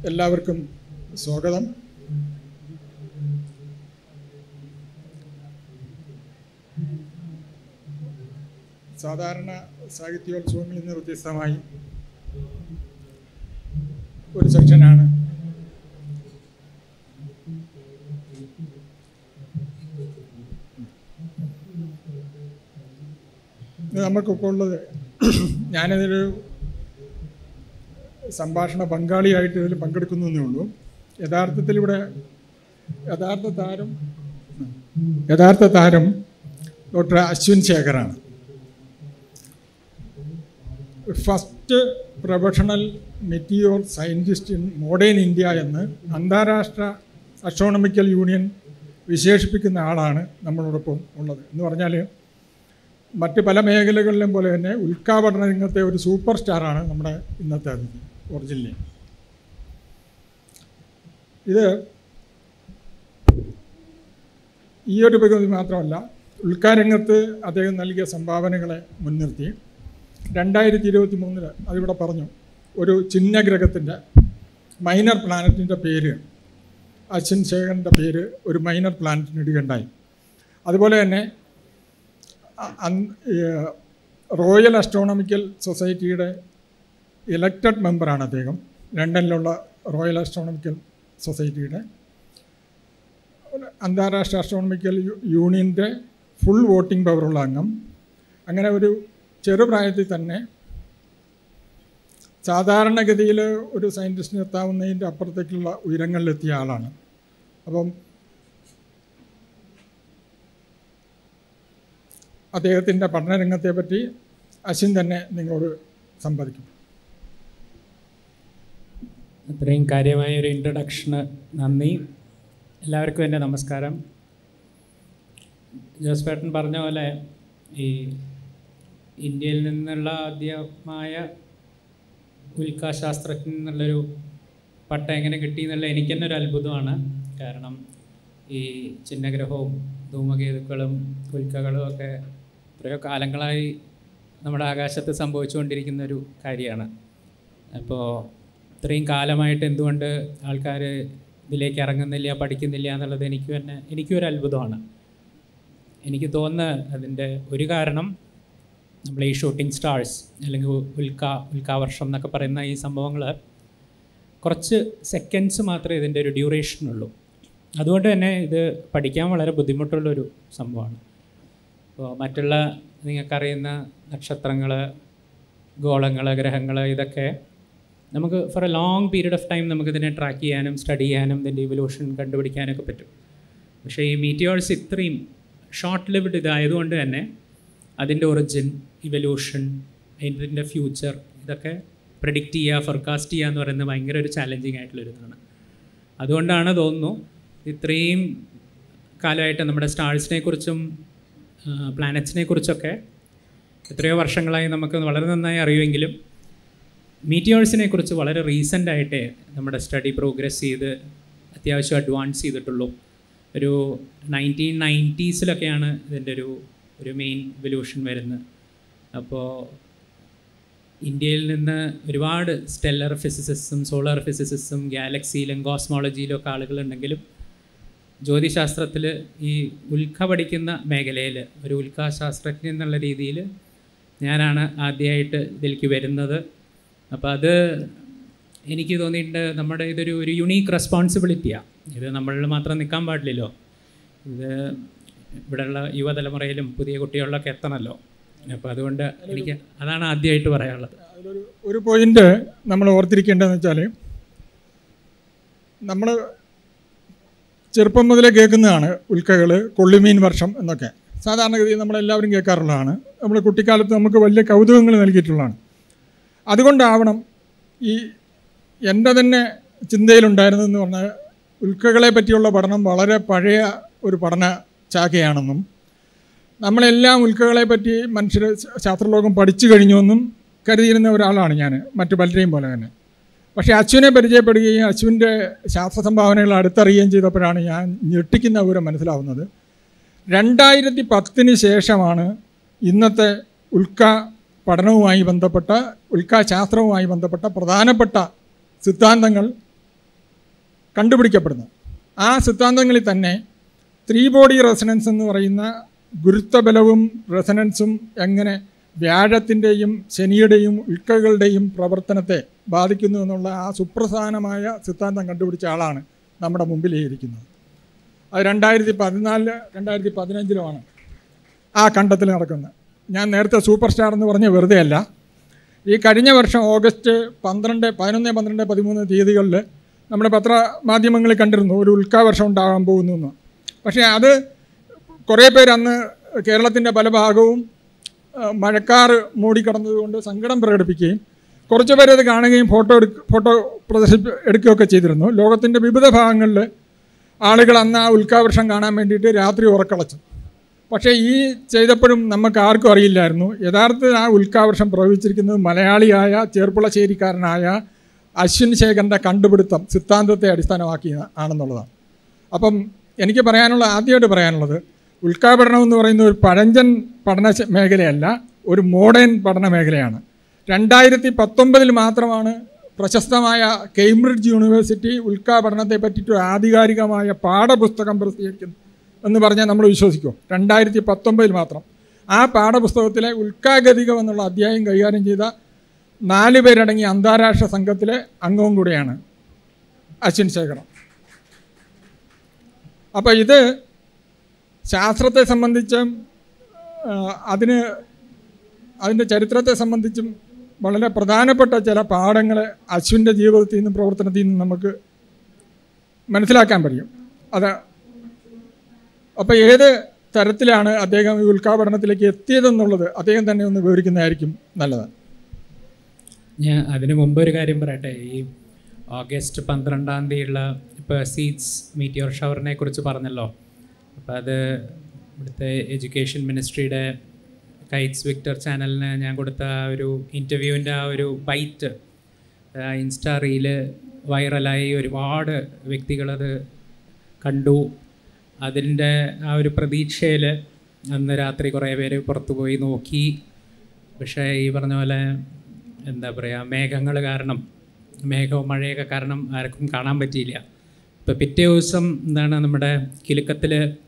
എല്ലാവർക്കും സ്വാഗതം സാധാരണ സാഹിത്യോത്സവങ്ങളിൽ നിന്ന് വ്യത്യസ്തമായി ഒരു സെക്ഷനാണ് ഇത് നമുക്കിപ്പോൾ ഉള്ളത് ഞാനിതൊരു സംഭാഷണ പങ്കാളിയായിട്ട് ഇതിൽ പങ്കെടുക്കുന്നു എന്നേ ഉള്ളൂ യഥാർത്ഥത്തിൽ ഇവിടെ യഥാർത്ഥ താരം യഥാർത്ഥ താരം ഡോക്ടർ അശ്വിൻ ശേഖറാണ് first professional meteor scientist in modern India എന്ന് അന്താരാഷ്ട്ര അസ്ട്രോണമിക്കൽ യൂണിയൻ വിശേഷിപ്പിക്കുന്ന ആളാണ് നമ്മളോടൊപ്പം ഉള്ളത് എന്ന് പറഞ്ഞാൽ മറ്റ് പല മേഖലകളിലും പോലെ തന്നെ ഉൽക്കാപഠന രംഗത്തെ ഒരു സൂപ്പർ സ്റ്റാറാണ് നമ്മുടെ ഇന്നത്തെ അതിഥി ഒറിജിനലി ഇത് ഈ ഒരു പകുതി മാത്രമല്ല ഉൽക്കാരംഗത്ത് അദ്ദേഹം നൽകിയ സംഭാവനകളെ മുൻനിർത്തി രണ്ടായിരത്തി ഇരുപത്തി മൂന്നില് അതിവിടെ പറഞ്ഞു ഒരു ചിഹ്ന ഗ്രഹത്തിൻ്റെ മൈനർ പ്ലാനറ്റിൻ്റെ പേര് അശ്വിൻ ശേഖരൻ്റെ പേര് ഒരു മൈനർ പ്ലാനറ്റിന് ഇടുകയുണ്ടായി അതുപോലെ തന്നെ അ- അന്ന് ഏഹ് റോയൽ അസ്ട്രോണമിക്കൽ സൊസൈറ്റിയുടെ ഇലക്റ്റഡ് മെമ്പറാണ് അദ്ദേഹം ലണ്ടനിലുള്ള റോയൽ അസ്ട്രോണമിക്കൽ സൊസൈറ്റിയുടെ ഒരു അന്താരാഷ്ട്ര അസ്ട്രോണമിക്കൽ യു- യൂണിയൻ്റെ ഫുൾ വോട്ടിംഗ് പവറുള്ള അംഗം അങ്ങനെ ഒരു ചെറുപ്രായത്തിൽ തന്നെ സാധാരണഗതിയിൽ ഒരു സയൻറ്റിസ്റ്റിന് എത്താവുന്നതിൻ്റെ അപ്പുറത്തേക്കുള്ള ഉയരങ്ങളിലെത്തിയ ആളാണ് അപ്പം അദ്ദേഹത്തിൻ്റെ പഠനരംഗത്തെ പറ്റി അശ്വിൻ തന്നെ നിങ്ങളോട് സംവദിക്കും ഇത്രയും കാര്യമായ ഒരു ഇൻട്രഡക്ഷന് നന്ദി എല്ലാവർക്കും എൻ്റെ നമസ്കാരം ജോസ്പേട്ടൻ പറഞ്ഞ പോലെ ഈ ഇന്ത്യയിൽ നിന്നുള്ള ആദ്യമായ ഉൽക്കാശാസ്ത്രജ്ഞൻ എന്നുള്ളൊരു പട്ടം എങ്ങനെ കിട്ടി എന്നുള്ള എനിക്ക് തന്നെ ഒരു അത്ഭുതമാണ് കാരണം ഈ ചിഹ്നഗ്രഹവും ധൂമകേതുക്കളും ഉൽക്കകളും ഒക്കെ എത്രയോ കാലങ്ങളായി നമ്മുടെ ആകാശത്ത് സംഭവിച്ചുകൊണ്ടിരിക്കുന്ന ഒരു കാര്യമാണ് അപ്പോൾ ഇത്രയും കാലമായിട്ട് എന്തുകൊണ്ട് ആൾക്കാർ ഇതിലേക്ക് ഇറങ്ങുന്നില്ല പഠിക്കുന്നില്ല എന്നുള്ളത് എനിക്ക് തന്നെ എനിക്കും ഒരു അത്ഭുതമാണ് എനിക്ക് തോന്നുന്നത് അതിൻ്റെ ഒരു കാരണം നമ്മൾ ഈ ഷൂട്ടിംഗ് സ്റ്റാർസ് അല്ലെങ്കിൽ ഉൽക്ക ഉൽക്കാവർഷം എന്നൊക്കെ പറയുന്ന ഈ സംഭവങ്ങൾ കുറച്ച് സെക്കൻഡ്സ് മാത്രമേ ഇതിൻ്റെ ഒരു ഡ്യൂറേഷൻ ഉള്ളൂ അതുകൊണ്ട് തന്നെ ഇത് പഠിക്കാൻ വളരെ ബുദ്ധിമുട്ടുള്ളൊരു സംഭവമാണ് അപ്പോൾ മറ്റുള്ള നിങ്ങൾക്കറിയുന്ന നക്ഷത്രങ്ങൾ ഗോളങ്ങൾ ഗ്രഹങ്ങൾ ഇതൊക്കെ നമുക്ക് for a long period of time നമുക്കിതിനെ ട്രാക്ക് ചെയ്യാനും സ്റ്റഡി ചെയ്യാനും ഇതിൻ്റെ ഇവല്യൂഷൻ കണ്ടുപിടിക്കാനൊക്കെ പറ്റും പക്ഷേ ഈ മീറ്റിയോൾസ് ഇത്രയും ഷോർട്ട് ലിവ്ഡ് ഇതായതുകൊണ്ട് തന്നെ അതിൻ്റെ ഒറിജിൻ ഇവല്യൂഷൻ അതിൻ്റെ ഫ്യൂച്ചർ ഇതൊക്കെ പ്രഡിക്റ്റ് ചെയ്യുക ഫോർകാസ്റ്റ് ചെയ്യുക എന്ന് പറയുന്നത് ഭയങ്കര ഒരു ചാലഞ്ചിങ് ആയിട്ടുള്ളൊരു ഇതാണ് അതുകൊണ്ടാണ് തോന്നുന്നു ഇത്രയും കാലമായിട്ട് നമ്മുടെ സ്റ്റാർസിനെ കുറിച്ചും പ്ലാനറ്റ്സിനെ കുറിച്ചൊക്കെ എത്രയോ വർഷങ്ങളായി നമുക്ക് വളരെ നന്നായി അറിയുമെങ്കിലും മീറ്റിയോഴ്സിനെ കുറിച്ച് വളരെ റീസെൻ്റ് ആയിട്ടേ നമ്മുടെ സ്റ്റഡി പ്രോഗ്രസ് ചെയ്ത് അത്യാവശ്യം അഡ്വാൻസ് ചെയ്തിട്ടുള്ളൂ ഒരു നയൻറ്റീൻ നയൻറ്റീസിലൊക്കെയാണ് ഇതിൻ്റെ ഒരു ഒരു മെയിൻ ഇവല്യൂഷൻ വരുന്നത് അപ്പോൾ ഇന്ത്യയിൽ നിന്ന് ഒരുപാട് സ്റ്റെല്ലർ ഫിസിസിസ്റ്റും സോളാർ ഫിസിസിസ്റ്റും ഗാലക്സിയിലും കോസ്മോളജിയിലും ഒക്കെ ആളുകളുണ്ടെങ്കിലും ജ്യോതിശാസ്ത്രത്തിൽ ഈ ഉൽക്ക പഠിക്കുന്ന മേഖലയിൽ ഒരു ഉൽക്കാശാസ്ത്രജ്ഞൻ എന്നുള്ള രീതിയിൽ ഞാനാണ് ആദ്യമായിട്ട് ഇതിലേക്ക് വരുന്നത് അപ്പോൾ അത് എനിക്ക് തോന്നിയിട്ടുണ്ട് നമ്മുടെ ഇതൊരു ഒരു യുണീക്ക് റെസ്പോൺസിബിലിറ്റിയാണ് ഇത് നമ്മളിൽ മാത്രം നിൽക്കാൻ പാടില്ലല്ലോ ഇത് ഇവിടെയുള്ള യുവതലമുറയിലും പുതിയ കുട്ടികളിലൊക്കെ എത്തണമല്ലോ അപ്പോൾ അതുകൊണ്ട് എനിക്ക് അതാണ് ആദ്യമായിട്ട് പറയാനുള്ളത് അതിലൊരു ഒരു പോയിന്റ് നമ്മൾ ഓർത്തിരിക്കേണ്ടതെന്ന് വെച്ചാൽ നമ്മൾ ചെറുപ്പം മുതലേ കേൾക്കുന്നതാണ് ഉൽക്കകൾ കൊള്ളിമീൻ വർഷം എന്നൊക്കെ സാധാരണഗതിയിൽ നമ്മളെല്ലാവരും കേൾക്കാറുള്ളതാണ് നമ്മൾ കുട്ടിക്കാലത്ത് നമുക്ക് വലിയ കൗതുകങ്ങൾ നൽകിയിട്ടുള്ളതാണ് അതുകൊണ്ടാവണം ഈ എൻ്റെ തന്നെ ചിന്തയിലുണ്ടായിരുന്നതെന്ന് പറഞ്ഞാൽ ഉൽക്കകളെ പറ്റിയുള്ള പഠനം വളരെ പഴയ ഒരു പഠന ശാഖയാണെന്നും നമ്മളെല്ലാം ഉൽക്കകളെ പറ്റി മനുഷ്യർ ശാസ്ത്രലോകം പഠിച്ചു കഴിഞ്ഞുവെന്നും കരുതിയിരുന്ന ഒരാളാണ് ഞാൻ മറ്റു പലരെയും പോലെ തന്നെ പക്ഷേ അശ്വിനെ പരിചയപ്പെടുകയും അശ്വിൻ്റെ ശാസ്ത്ര സംഭാവനകൾ അടുത്തറിയുകയും ചെയ്തപ്പോഴാണ് ഞാൻ ഞെട്ടിക്കുന്ന വിവരം മനസ്സിലാവുന്നത് രണ്ടായിരത്തി പത്തിന് ശേഷമാണ് ഇന്നത്തെ ഉൽക്ക പഠനവുമായി ബന്ധപ്പെട്ട ഉൽക്കാശാസ്ത്രവുമായി ബന്ധപ്പെട്ട പ്രധാനപ്പെട്ട സിദ്ധാന്തങ്ങൾ കണ്ടുപിടിക്കപ്പെടുന്നത് ആ സിദ്ധാന്തങ്ങളിൽ തന്നെ ത്രീ ബോഡി റെസനൻസ് എന്ന് പറയുന്ന ഗുരുത്വബലവും റെസനൻസും എങ്ങനെ വ്യാഴത്തിൻ്റെയും ശനിയുടെയും ഉൽക്കകളുടെയും പ്രവർത്തനത്തെ ബാധിക്കുന്നു എന്നുള്ള ആ സുപ്രധാനമായ സിദ്ധാന്തം കണ്ടുപിടിച്ച ആളാണ് നമ്മുടെ മുമ്പിൽ ഇരിക്കുന്നത് അത് രണ്ടായിരത്തി പതിനാലില് രണ്ടായിരത്തി പതിനഞ്ചിലുമാണ് ആ കണ്ടെത്തൽ നടക്കുന്നത് ഞാൻ നേരത്തെ സൂപ്പർ സ്റ്റാർ എന്ന് പറഞ്ഞ വെറുതെ അല്ല ഈ കഴിഞ്ഞ വർഷം ഓഗസ്റ്റ് പന്ത്രണ്ട് പതിനൊന്ന് പന്ത്രണ്ട് പതിമൂന്ന് തീയതികളിൽ നമ്മുടെ പത്രമാധ്യമങ്ങളിൽ കണ്ടിരുന്നു ഒരു ഉൽക്കാവർഷം ഉണ്ടാകാൻ പോകുന്നു എന്ന് പക്ഷേ അത് കുറേ പേര് അന്ന് കേരളത്തിൻ്റെ പല ഭാഗവും ആ, മഴക്കാറ് മൂടിക്കിടന്നതുകൊണ്ട് സങ്കടം പ്രകടിപ്പിക്കുകയും കുറച്ച് പേരത് കാണുകയും ഫോട്ടോ എടുക്ക ഫോട്ടോ പ്രദർശിപ്പി എടുക്കുകയൊക്കെ ചെയ്തിരുന്നു ലോകത്തിൻ്റെ വിവിധ ഭാഗങ്ങളിൽ ആളുകൾ അന്ന് ആ ഉൽക്കാവർഷം കാണാൻ വേണ്ടിയിട്ട് രാത്രി ഉറക്കളച്ചു പക്ഷേ ഈ ചെയ്തപ്പോഴും നമുക്ക് ആർക്കും അറിയില്ലായിരുന്നു യഥാർത്ഥത്തിൽ ആ ഉൽക്കാവർഷം പ്രവചിച്ചിരിക്കുന്നത് മലയാളിയായ ചേർപ്പുളശ്ശേരിക്കാരനായ അശ്വിൻ ശേഖരൻ്റെ കണ്ടുപിടുത്തം സിദ്ധാന്തത്തെ അടിസ്ഥാനമാക്കി ആണെന്നുള്ളതാണ് അപ്പം എനിക്ക് പറയാനുള്ള ആദ്യമായിട്ട് പറയാനുള്ളത് ഉൽക്കാപഠനം എന്ന് പറയുന്ന ഒരു പഴഞ്ചൻ പഠന ശ- മേഖലയല്ല ഒരു മോഡേൺ പഠന മേഖലയാണ് രണ്ടായിരത്തി പത്തൊമ്പതിൽ മാത്രമാണ് പ്രശസ്തമായ കേംബ്രിഡ്ജ് യൂണിവേഴ്സിറ്റി ഉൽക്കാപഠനത്തെ പറ്റിയിട്ട് ആധികാരികമായ പാഠപുസ്തകം പ്രസിദ്ധീകരിക്കുന്നു എന്ന് പറഞ്ഞാൽ നമ്മൾ വിശ്വസിക്കുമോ രണ്ടായിരത്തി പത്തൊമ്പതിൽ മാത്രം ആ പാഠപുസ്തകത്തിലെ ഉൽക്കാഗതികം എന്നുള്ള അധ്യായം കൈകാര്യം ചെയ്ത നാല് പേരടങ്ങിയ അന്താരാഷ്ട്ര സംഘത്തിലെ അംഗവും കൂടിയാണ് അശ്വിൻ ശേഖരം അപ്പോൾ ഇത് ശാസ്ത്രത്തെ സംബന്ധിച്ചും ആ, അതിന് അതിൻ്റെ ചരിത്രത്തെ സംബന്ധിച്ചും വളരെ പ്രധാനപ്പെട്ട ചില പാഠങ്ങൾ അശ്വിൻ്റെ ജീവിതത്തിൽ നിന്നും പ്രവർത്തനത്തിൽ നിന്നും നമുക്ക് മനസ്സിലാക്കാൻ കഴിയും അത് അപ്പോൾ ഏത് തരത്തിലാണ് അദ്ദേഹം ഈ ഉൽക്കാപഠനത്തിലേക്ക് എത്തിയതെന്നുള്ളത് അദ്ദേഹം തന്നെ ഒന്ന് വിവരിക്കുന്നതായിരിക്കും നല്ലത് ഞാൻ അതിന് മുമ്പ് ഒരു കാര്യം പറയട്ടെ ഈ ഓഗസ്റ്റ് പന്ത്രണ്ടാം തീയതിയുള്ള ഇപ്പോൾ സീഡ്സ് മീറ്റിയോർ ഷവറിനെ കുറിച്ച് പറഞ്ഞല്ലോ അപ്പോൾ അത് ഇവിടുത്തെ എഡ്യൂക്കേഷൻ മിനിസ്ട്രിയുടെ കൈറ്റ്സ് വിക്ടർ ചാനലിന് ഞാൻ കൊടുത്ത ആ ഒരു ഇൻ്റർവ്യൂവിൻ്റെ ആ ഒരു ബൈറ്റ് ഇൻസ്റ്റാ റീല് വൈറലായി ഒരുപാട് വ്യക്തികളത് കണ്ടു അതിൻ്റെ ആ ഒരു പ്രതീക്ഷയിൽ അന്ന് രാത്രി കുറേ പേര് പുറത്തു പോയി നോക്കി പക്ഷേ ഈ പറഞ്ഞ പോലെ എന്താ പറയുക മേഘങ്ങൾ കാരണം മേഘവും മഴയൊക്കെ കാരണം ആർക്കും കാണാൻ പറ്റിയില്ല ഇപ്പോൾ പിറ്റേ ദിവസം എന്താണ് നമ്മുടെ കിലുക്കത്തിൽ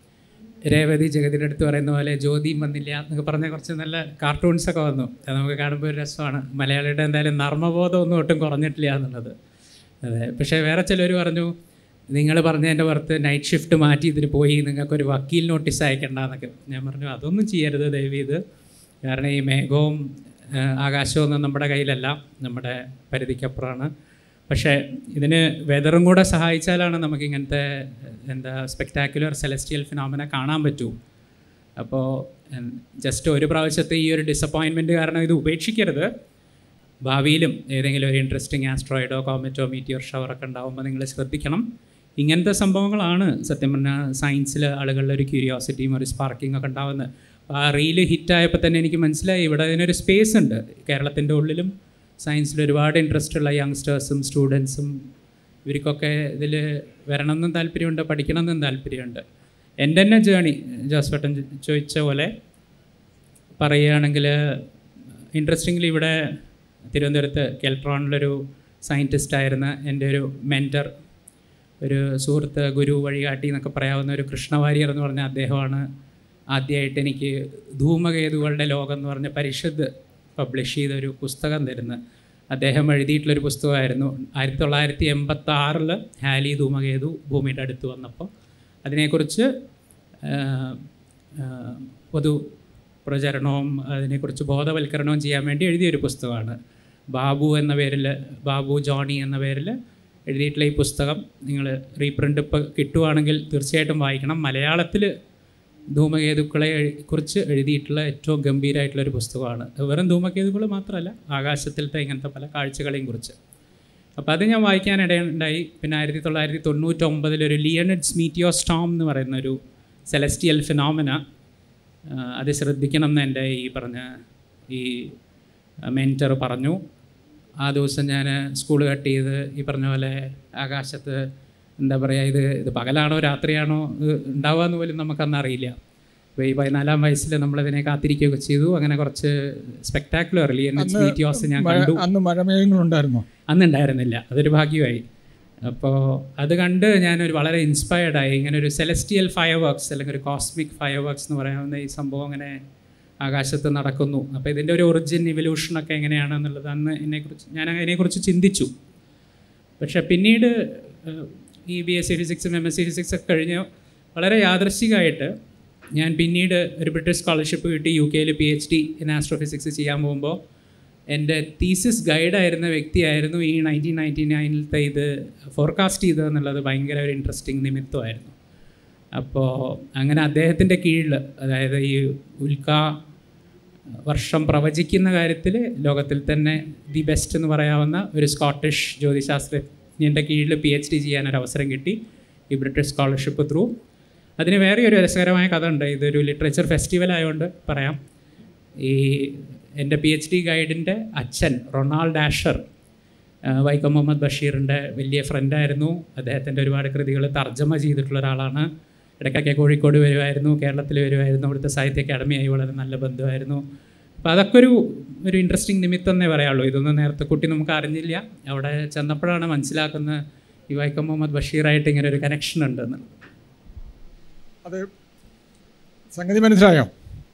രേവതി ജഗതിയുടെ അടുത്ത് പറയുന്ന പോലെ ജ്യോതിയും വന്നില്ല എന്നൊക്കെ പറഞ്ഞ കുറച്ച് നല്ല കാർട്ടൂൺസൊക്കെ വന്നു അത് നമുക്ക് കാണുമ്പോൾ ഒരു രസമാണ് മലയാളിയുടെ എന്തായാലും നർമ്മബോധം ഒന്നും ഒട്ടും കുറഞ്ഞിട്ടില്ല എന്നുള്ളത് അതെ പക്ഷേ വേറെ ചിലർ പറഞ്ഞു നിങ്ങൾ പറഞ്ഞതിൻ്റെ പുറത്ത് നൈറ്റ് ഷിഫ്റ്റ് മാറ്റി ഇതിന് പോയി നിങ്ങൾക്കൊരു വക്കീൽ നോട്ടീസ് അയക്കണ്ട എന്നൊക്കെ ഞാൻ പറഞ്ഞു അതൊന്നും ചെയ്യരുത് ദയവ് ഇത് കാരണം ഈ മേഘവും ആ, ആകാശവും ഒന്നും നമ്മുടെ കയ്യിലല്ല നമ്മുടെ പരിധിക്കപ്പുറമാണ് പക്ഷേ ഇതിന് വെതറും കൂടെ സഹായിച്ചാലാണ് നമുക്ക് ഇങ്ങനത്തെ എന്താ സ്പെക്ടാക്കുലർ സെലസ്റ്റിയൽ ഫിനോമിന കാണാൻ പറ്റൂ അപ്പോൾ ജസ്റ്റ് ഒരു പ്രാവശ്യത്തെ ഈ ഒരു ഡിസപ്പോയിൻമെൻറ്റ് കാരണം ഇത് ഉപേക്ഷിക്കരുത് ഭാവിയിലും ഏതെങ്കിലും ഒരു ഇൻട്രസ്റ്റിംഗ് ആസ്ട്രോയിഡോ കോമറ്റോ മീറ്റിയർ ഷവറൊക്കെ ഉണ്ടാകുമ്പോൾ നിങ്ങൾ ശ്രദ്ധിക്കണം ഇങ്ങനത്തെ സംഭവങ്ങളാണ് സത്യം പറഞ്ഞാൽ സയൻസിൽ ആളുകളുടെ ഒരു ക്യൂരിയോസിറ്റിയും ഒരു സ്പാർക്കിംഗ് ഒക്കെ ഉണ്ടാകുന്നത് ആ റീല് ഹിറ്റായപ്പോൾ തന്നെ എനിക്ക് മനസ്സിലായി ഇവിടെ അതിനൊരു സ്പേസ് ഉണ്ട് കേരളത്തിൻ്റെ ഉള്ളിലും സയൻസിൽ ഒരുപാട് ഇൻട്രസ്റ്റ് ഉള്ള യങ്സ്റ്റേഴ്സും സ്റ്റുഡൻസും ഇവർക്കൊക്കെ ഇതിൽ വരണമെന്നും താല്പര്യമുണ്ട് പഠിക്കണമെന്നും താല്പര്യമുണ്ട് എൻ്റെ തന്നെ ജേണി ജോസ്വട്ടൻ ചോദിച്ച പോലെ പറയുകയാണെങ്കിൽ ഇൻട്രസ്റ്റിംഗ്ലി ഇവിടെ തിരുവനന്തപുരത്ത് കെൽട്രോണിലൊരു സയൻറ്റിസ്റ്റ് ആയിരുന്ന എൻ്റെ ഒരു മെൻറ്റർ ഒരു സുഹൃത്ത് ഗുരു വഴികാട്ടി എന്നൊക്കെ പറയാവുന്ന ഒരു കൃഷ്ണവാര്യർ എന്ന് പറഞ്ഞ അദ്ദേഹമാണ് ആദ്യമായിട്ട് എനിക്ക് ധൂമകേതുകളുടെ ലോകം എന്ന് പറഞ്ഞ പരിഷത്ത് പബ്ലിഷ് ചെയ്ത ഒരു പുസ്തകം തരുന്നത് അദ്ദേഹം എഴുതിയിട്ടുള്ളൊരു പുസ്തകമായിരുന്നു ആയിരത്തി തൊള്ളായിരത്തി എൺപത്തി ആറിൽ ഹാലി ധൂമകേതു ഭൂമിയുടെ അടുത്ത് വന്നപ്പോൾ അതിനെക്കുറിച്ച് ആഹ്, ആഹ്, പൊതു പ്രചരണവും അതിനെക്കുറിച്ച് ബോധവൽക്കരണവും ചെയ്യാൻ വേണ്ടി എഴുതിയൊരു പുസ്തകമാണ് ബാബു എന്ന പേരിൽ ബാബു ജോണി എന്ന പേരിൽ എഴുതിയിട്ടുള്ള ഈ പുസ്തകം നിങ്ങൾ റീപ്രിൻ്റ് ഇപ്പോൾ കിട്ടുവാണെങ്കിൽ തീർച്ചയായിട്ടും വായിക്കണം മലയാളത്തിൽ ധൂമകേതുക്കളെ എഴു- കുറിച്ച് എഴുതിയിട്ടുള്ള ഏറ്റവും ഗംഭീരമായിട്ടുള്ള ഒരു പുസ്തകമാണ് അത് വെറും ധൂമകേതുക്കൾ മാത്രമല്ല ആകാശത്തിലത്തെ ഇങ്ങനത്തെ പല കാഴ്ചകളെയും കുറിച്ച് അപ്പോൾ അത് ഞാൻ വായിക്കാനിടയുണ്ടായി പിന്നെ ആയിരത്തി തൊള്ളായിരത്തി തൊണ്ണൂറ്റൊമ്പതിൽ ഒരു ലിയണഡ്സ് മീറ്റിയോ സ്റ്റോം എന്ന് പറയുന്ന ഒരു സെലസ്റ്റിയൽ ഫിനോമിന അത് ശ്രദ്ധിക്കണം എന്ന് എൻ്റെ ഈ പറഞ്ഞ ഈ മെൻറ്റർ പറഞ്ഞു ആ ദിവസം ഞാൻ സ്കൂൾ കട്ട് ചെയ്ത് ഈ പറഞ്ഞ പോലെ ആകാശത്ത് എന്താ പറയുക ഇത് ഇത് പകലാണോ രാത്രിയാണോ ഇത് ഉണ്ടാവുക പോലും നമുക്കന്ന് അറിയില്ല അപ്പോൾ ഈ പതിനാലാം വയസ്സിൽ നമ്മളതിനെ കാത്തിരിക്കുകയൊക്കെ ചെയ്തു അങ്ങനെ കുറച്ച് സ്പെക്ടാക്കുലർ ലിയണഡ്സ് മീറ്റിയോസ് ഞാൻ മഴ കണ്ടു അന്ന് മഴമേഘങ്ങളുണ്ടായിരുന്നോ അന്നുണ്ടായിരുന്നില്ല അതൊരു ഭാഗ്യമായി അപ്പോൾ അത് കണ്ട് ഞാനൊരു വളരെ ഇൻസ്പയർഡായി ഇങ്ങനെ ഒരു സെലസ്റ്റിയൽ ഫയർ വർക്ക്സ് അല്ലെങ്കിൽ ഒരു കോസ്മിക് ഫയർ വർക്ക്സ് എന്ന് പറയാവുന്ന ഈ സംഭവം അങ്ങനെ ആകാശത്ത് നടക്കുന്നു അപ്പോൾ ഇതിൻ്റെ ഒരു ഒറിജിൻ ഇവല്യൂഷനൊക്കെ എങ്ങനെയാണെന്നുള്ളത് അന്ന് എന്നെക്കുറിച്ച് ഞാൻ അതിനെക്കുറിച്ച് ചിന്തിച്ചു പക്ഷെ പിന്നീട് ഏഹ്, ഈ ബി എസ് സി ഫിസിക്സും എം എസ് സി ഫിസിക്സ് ഒക്കെ കഴിഞ്ഞ് വളരെ യാദൃശികമായിട്ട് ഞാൻ പിന്നീട് ഒരു ബ്രിട്ടീഷ് സ്കോളർഷിപ്പ് കിട്ടി യു കെയിൽ P H D in astrophysics ചെയ്യാൻ പോകുമ്പോൾ എൻ്റെ തീസിസ് ഗൈഡായിരുന്ന വ്യക്തിയായിരുന്നു ഈ നയൻറ്റീൻ നയൻറ്റി നയനിലത്തെ ഇത് ഫോർകാസ്റ്റ് ചെയ്തതെന്നുള്ളത് ഭയങ്കര ഒരു ഇൻട്രസ്റ്റിംഗ് നിമിത്തമായിരുന്നു അപ്പോൾ അങ്ങനെ അദ്ദേഹത്തിൻ്റെ കീഴിൽ അതായത് ഈ ഉൽക്കാ വർഷം പ്രവചിക്കുന്ന കാര്യത്തിൽ ലോകത്തിൽ തന്നെ ദി ബെസ്റ്റ് എന്ന് പറയാവുന്ന ഒരു സ്കോട്ടിഷ് ജ്യോതിശാസ്ത്രജ്ഞൻ്റെ കീഴിൽ പി എച്ച് ഡി ചെയ്യാൻ ഒരു അവസരം കിട്ടി ഈ ബ്രിട്ടീഷ് സ്കോളർഷിപ്പ് ത്രൂ അതിന് വേറെ ഒരു രസകരമായ കഥ ഉണ്ട് ഇതൊരു ലിറ്ററേച്ചർ ഫെസ്റ്റിവൽ ആയതുകൊണ്ട് പറയാം ഈ എൻ്റെ പി എച്ച് ഡി ഗൈഡിൻ്റെ അച്ഛൻ റൊണാൾഡ് ആഷർ ആ, വൈക്കം മുഹമ്മദ് ബഷീറിൻ്റെ വലിയ ഫ്രണ്ടായിരുന്നു അദ്ദേഹത്തിൻ്റെ ഒരുപാട് കൃതികൾ തർജ്ജമ ചെയ്തിട്ടുള്ള ഒരാളാണ് ഇടയ്ക്കൊക്കെ കോഴിക്കോട് വരുമായിരുന്നു കേരളത്തിൽ വരുമായിരുന്നു അവിടുത്തെ സാഹിത്യ അക്കാദമിയായി വളരെ നല്ല ബന്ധമായിരുന്നു അപ്പോൾ അതൊക്കെ ഒരു ഒരു ഇൻട്രസ്റ്റിംഗ് നിമിത്തം എന്നേ പറയാനുള്ളൂ ഇതൊന്നും നേരത്തെ കുട്ടി നമുക്ക് അറിഞ്ഞില്ല അവിടെ ചെന്നപ്പോഴാണ് മനസ്സിലാക്കുന്നത് ഈ വൈക്കം മുഹമ്മദ് ബഷീറായിട്ട് ഇങ്ങനെ ഒരു കണക്ഷൻ ഉണ്ടെന്ന് അത് സംഗതി മനസ്സിലായോ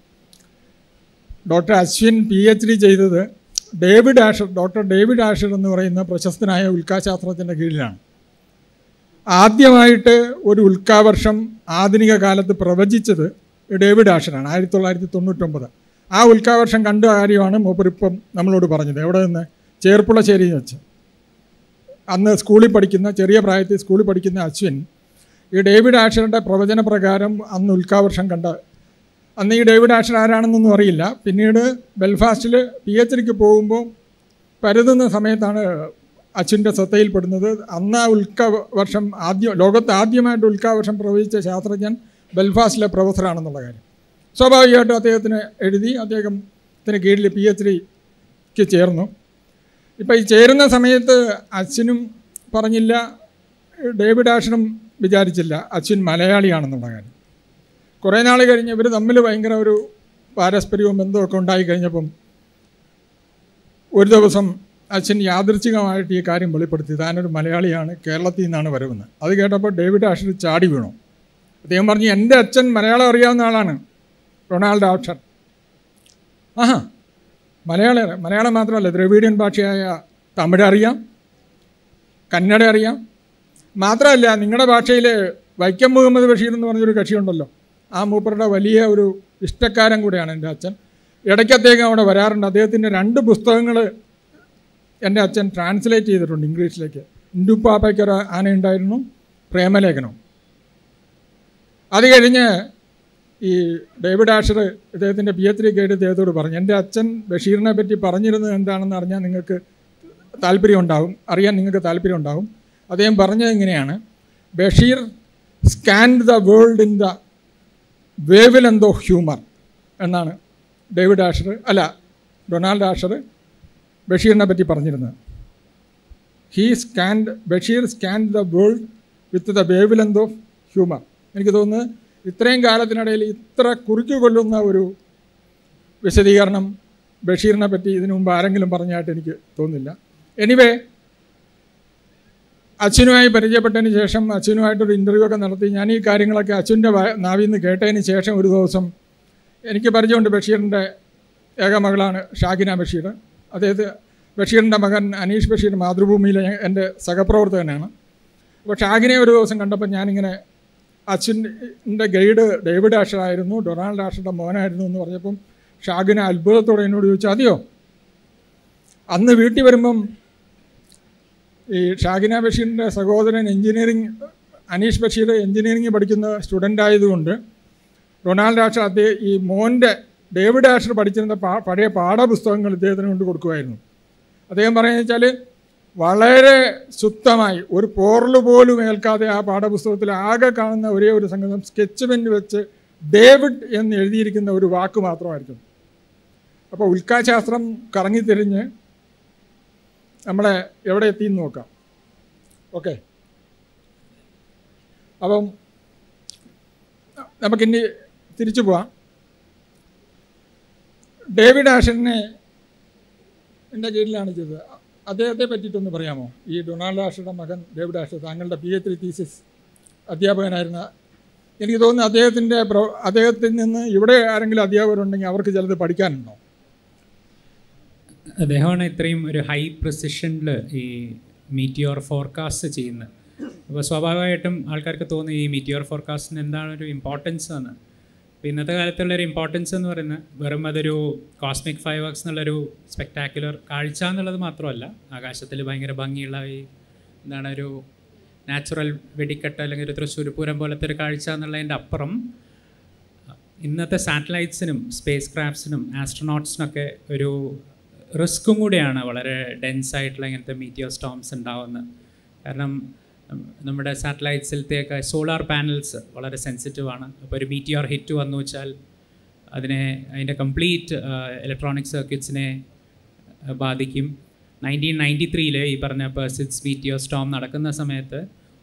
doctor Ashwin P H D ചെയ്തത് David Asher doctor David Asher എന്ന് പറയുന്ന പ്രശസ്തനായ ഉൽക്കാശാസ്ത്രത്തിൻ്റെ കീഴിലാണ് ആദ്യമായിട്ട് ഒരു ഉൽക്കാവർഷം ആധുനിക കാലത്ത് പ്രവചിച്ചത് ഡേവിഡ് ആഷറാണ് ആയിരത്തി തൊള്ളായിരത്തി തൊണ്ണൂറ്റൊമ്പത് ആ ഉൽക്കാവർഷം കണ്ട കാര്യമാണ് മൂപ്പരിപ്പം നമ്മളോട് പറഞ്ഞത് എവിടെ നിന്ന് ചേർപ്പുളശ്ശേരിയിൽ വെച്ച് അന്ന് സ്കൂളിൽ പഠിക്കുന്ന ചെറിയ പ്രായത്തിൽ സ്കൂളിൽ പഠിക്കുന്ന അശ്വിൻ ഈ ഡേവിഡ് ആഷറുടെ പ്രവചന പ്രകാരം അന്ന് ഉൽക്കാവർഷം കണ്ട അന്ന് ഈ ഡേവിഡ് ആഷർ ആരാണെന്നൊന്നും അറിയില്ല പിന്നീട് ബെൽഫാസ്റ്റിൽ പി എച്ച് ഡിക്ക് പോകുമ്പോൾ പരുതുന്ന സമയത്താണ് അച്ഛൻ്റെ ശ്രദ്ധയിൽപ്പെടുന്നത് അന്ന് ആ ഉൽക്ക വർഷം ആദ്യം ലോകത്ത് ആദ്യമായിട്ട് ഉൽക്കാവർഷം പ്രവചിച്ച ശാസ്ത്രജ്ഞൻ ബെൽഫാസ്റ്റിലെ പ്രൊഫസറാണെന്നുള്ള കാര്യം സ്വാഭാവികമായിട്ടും അദ്ദേഹത്തിന് എഴുതി അദ്ദേഹത്തിന് കീഴിൽ പി എച്ച് ഡിക്ക് ചേർന്നു ഇപ്പം ഈ ചേരുന്ന സമയത്ത് അച്ഛനും പറഞ്ഞില്ല ഡേവിഡ് ആഷനും വിചാരിച്ചില്ല അച്ഛൻ മലയാളിയാണെന്നുള്ള കാര്യം കുറേ നാൾ കഴിഞ്ഞ് ഇവർ തമ്മിൽ ഭയങ്കര ഒരു പാരസ്പര്യവും ബന്ധമൊക്കെ ഉണ്ടായി കഴിഞ്ഞപ്പം ഒരു ദിവസം അച്ഛൻ യാദൃച്ഛികമായിട്ട് ഈ കാര്യം വെളിപ്പെടുത്തി താനൊരു മലയാളിയാണ് കേരളത്തിൽ നിന്നാണ് വരുന്നത് അത് കേട്ടപ്പോൾ ഡേവിഡ് ആഷർ ചാടി വീണു അദ്ദേഹം പറഞ്ഞു എൻ്റെ അച്ഛൻ മലയാളം അറിയാവുന്ന ആളാണ് റൊണാൾഡ് ആഷർ ആഹാ മലയാളം മലയാളം മാത്രമല്ല ദ്രവീഡിയൻ ഭാഷയായ തമിഴ് അറിയാം കന്നഡ അറിയാം മാത്രമല്ല നിങ്ങളുടെ ഭാഷയിൽ വൈക്കം മുഹമ്മദ് ബഷീർ എന്ന് പറഞ്ഞൊരു കക്ഷിയുണ്ടല്ലോ ആ മൂപ്പറുടെ വലിയ ഒരു ഇഷ്ടക്കാരൻ കൂടെയാണ് എൻ്റെ അച്ഛൻ ഇടയ്ക്ക് അദ്ദേഹം അവിടെ വരാറുണ്ട് അദ്ദേഹത്തിൻ്റെ രണ്ട് പുസ്തകങ്ങൾ എൻ്റെ അച്ഛൻ ട്രാൻസ്ലേറ്റ് ചെയ്തിട്ടുണ്ട് ഇംഗ്ലീഷിലേക്ക് ഇൻഡുപ്പാപ്പയ്ക്കൊരു ആനയുണ്ടായിരുന്നു പ്രേമലേഖനം അത് കഴിഞ്ഞ് ഈ ഡേവിഡ് ആഷർ ഇദ്ദേഹത്തിൻ്റെ പി എച്ച് ഡി കേട്ട് ഇദ്ദേഹത്തോട് പറഞ്ഞു എൻ്റെ അച്ഛൻ ബഷീറിനെ പറ്റി പറഞ്ഞിരുന്നത് എന്താണെന്ന് അറിഞ്ഞാൽ നിങ്ങൾക്ക് താല്പര്യം ഉണ്ടാകും അറിയാൻ നിങ്ങൾക്ക് താല്പര്യം ഉണ്ടാകും അദ്ദേഹം പറഞ്ഞത് ഇങ്ങനെയാണ് Basheer scanned the world in the wavelength of humour എന്നാണ് ഡേവിഡ് ആഷർ അല്ല ഡൊണാൾഡ് ആഷർ ബഷീറിനെ പറ്റി പറഞ്ഞിരുന്നത് he scanned Basheer scanned the world with the wavelength of humour എനിക്ക് തോന്നുന്നു ഇത്രയും കാലത്തിനിടയിൽ ഇത്ര കുറിച്ചു കൊള്ളുന്ന ഒരു വിശദീകരണം ബഷീറിനെ പറ്റി ഇതിനു മുമ്പ് ആരെങ്കിലും പറഞ്ഞായിട്ട് എനിക്ക് തോന്നുന്നില്ല എനിവേ അച്ഛനുമായി പരിചയപ്പെട്ടതിന് ശേഷം അച്ഛനുമായിട്ടൊരു ഇൻ്റർവ്യൂ ഒക്കെ നടത്തി ഞാൻ ഈ കാര്യങ്ങളൊക്കെ അച്ഛൻ്റെ നാവിൽ നിന്ന് കേട്ടതിന് ശേഷം ഒരു ദിവസം എനിക്ക് പരിചയമുണ്ട് ബഷീറിൻ്റെ ഏക മകളാണ് ഷാകിന ബഷീർ അദ്ദേഹത്തെ ബഷീറിൻ്റെ മകൻ അനീഷ് ബഷീർ മാതൃഭൂമിയിലെ എൻ്റെ സഹപ്രവർത്തകനാണ് അപ്പോൾ ഷാകിനെ ഒരു ദിവസം കണ്ടപ്പോൾ ഞാനിങ്ങനെ അച്ഛൻ്റെ ഗൈഡ് ഡേവിഡ് ആഷറായിരുന്നു ഡൊണാൾഡ് ആഷറുടെ മോനായിരുന്നു എന്ന് പറഞ്ഞപ്പം ഷാഗിന അത്ഭുതത്തോടെ എന്നോട് ചോദിച്ചു അതെയോ അന്ന് വീട്ടിൽ വരുമ്പം ഈ ഷാഗിന ബഷീറിൻ്റെ സഹോദരൻ എഞ്ചിനീയറിങ് അനീഷ് ബഷീർ എഞ്ചിനീയറിംഗ് പഠിക്കുന്ന സ്റ്റുഡൻ്റ് ആയതുകൊണ്ട് ഡൊണാൾഡ് ആഷർ അദ്ദേഹം ഈ മോൻ്റെ ഡേവിഡ് ആഷർ പഠിച്ചിരുന്ന പാ പഴയ പാഠപുസ്തകങ്ങൾ ഇദ്ദേഹത്തിന് കൊണ്ട് കൊടുക്കുമായിരുന്നു അദ്ദേഹം പറയുന്നത് വെച്ചാൽ വളരെ ശുദ്ധമായി ഒരു പോറൽ പോലും ഏൽക്കാതെ ആ പാഠപുസ്തകത്തിൽ ആകെ കാണുന്ന ഒരേ ഒരു സംഗതി സ്കെച്ച് പെൻ വെച്ച് ഡേവിഡ് എന്ന് എഴുതിയിരിക്കുന്ന ഒരു വാക്ക് മാത്രമായിരിക്കും അപ്പോൾ ഉൽക്കാശാസ്ത്രം കറങ്ങിത്തിരിഞ്ഞ് നമ്മളെ എവിടെ എത്തിയെന്ന് നോക്കാം ഓക്കെ അപ്പം നമുക്കിനി തിരിച്ചു പോവാം ഡേവിഡ് ആഷനെ എൻ്റെ കീഴിലാണ് ചെയ്തത് അദ്ദേഹത്തെ പറ്റിയിട്ടൊന്ന് പറയാമോ ഈ ഡൊണാൾഡ് ഡാഷയുടെ മകൻ ഡേവിഡ് ഡാഷ് താങ്കളുടെ പി എച്ച് ഡി തീസിസ് അധ്യാപകനായിരുന്ന എനിക്ക് തോന്നുന്നു അദ്ദേഹത്തിൻ്റെ പ്രോ അദ്ദേഹത്തിൽ നിന്ന് ഇവിടെ ആരെങ്കിലും അധ്യാപകരുണ്ടെങ്കിൽ അവർക്ക് ചിലത് പഠിക്കാനുണ്ടോ അദ്ദേഹമാണ് ഇത്രയും ഒരു ഹൈ പ്രിസിഷനിൽ ഈ മീറ്റിയോർ ഫോർകാസ്റ്റ് ചെയ്യുന്നത് അപ്പോൾ സ്വാഭാവികമായിട്ടും ആൾക്കാർക്ക് തോന്നി ഈ മീറ്റിയോർ ഫോർകാസ്റ്റിന് എന്താണ് ഒരു ഇമ്പോർട്ടൻസ് എന്ന് അപ്പോൾ ഇന്നത്തെ കാലത്തുള്ള ഒരു ഇമ്പോർട്ടൻസ് എന്ന് പറയുന്നത് വെറും അതൊരു കോസ്മിക് ഫൈവ് വർക്സ് എന്നുള്ളൊരു സ്പെക്ടാക്കുലർ കാഴ്ച എന്നുള്ളത് മാത്രമല്ല ആകാശത്തിൽ ഭയങ്കര ഭംഗിയുള്ള ഈ എന്താണ് ഒരു നാച്ചുറൽ വെടിക്കെട്ട് അല്ലെങ്കിൽ ഒരു തൃശ്ശൂർ പൂരം പോലത്തെ ഒരു കാഴ്ച എന്നുള്ളതിൻ്റെ അപ്പുറം ഇന്നത്തെ സാറ്റലൈറ്റ്സിനും സ്പേസ് ക്രാഫ്റ്റ്സിനും ആസ്ട്രോനോട്ട്സിനൊക്കെ ഒരു റിസ്ക്കും കൂടിയാണ് വളരെ ഡെൻസ് ആയിട്ടുള്ള ഇങ്ങനത്തെ മീറ്റിയോ സ്റ്റോംസ് ഉണ്ടാവുന്നത് കാരണം ഉം, നമ്മുടെ സാറ്റലൈറ്റ്സിലത്തേക്ക് സോളാർ പാനൽസ് വളരെ സെൻസിറ്റീവ് ആണ് അപ്പോൾ ഒരു മീറ്റിയോർ ഹിറ്റ് വന്നു വെച്ചാൽ അതിനെ അതിൻ്റെ കംപ്ലീറ്റ് ഇലക്ട്രോണിക് സർക്യൂട്ട്സിനെ ബാധിക്കും നയൻറ്റീൻ നയൻറ്റി ത്രീയിൽ ഈ പറഞ്ഞ പെർസിഡ്സ് മീറ്റിയോ സ്റ്റോം നടക്കുന്ന സമയത്ത്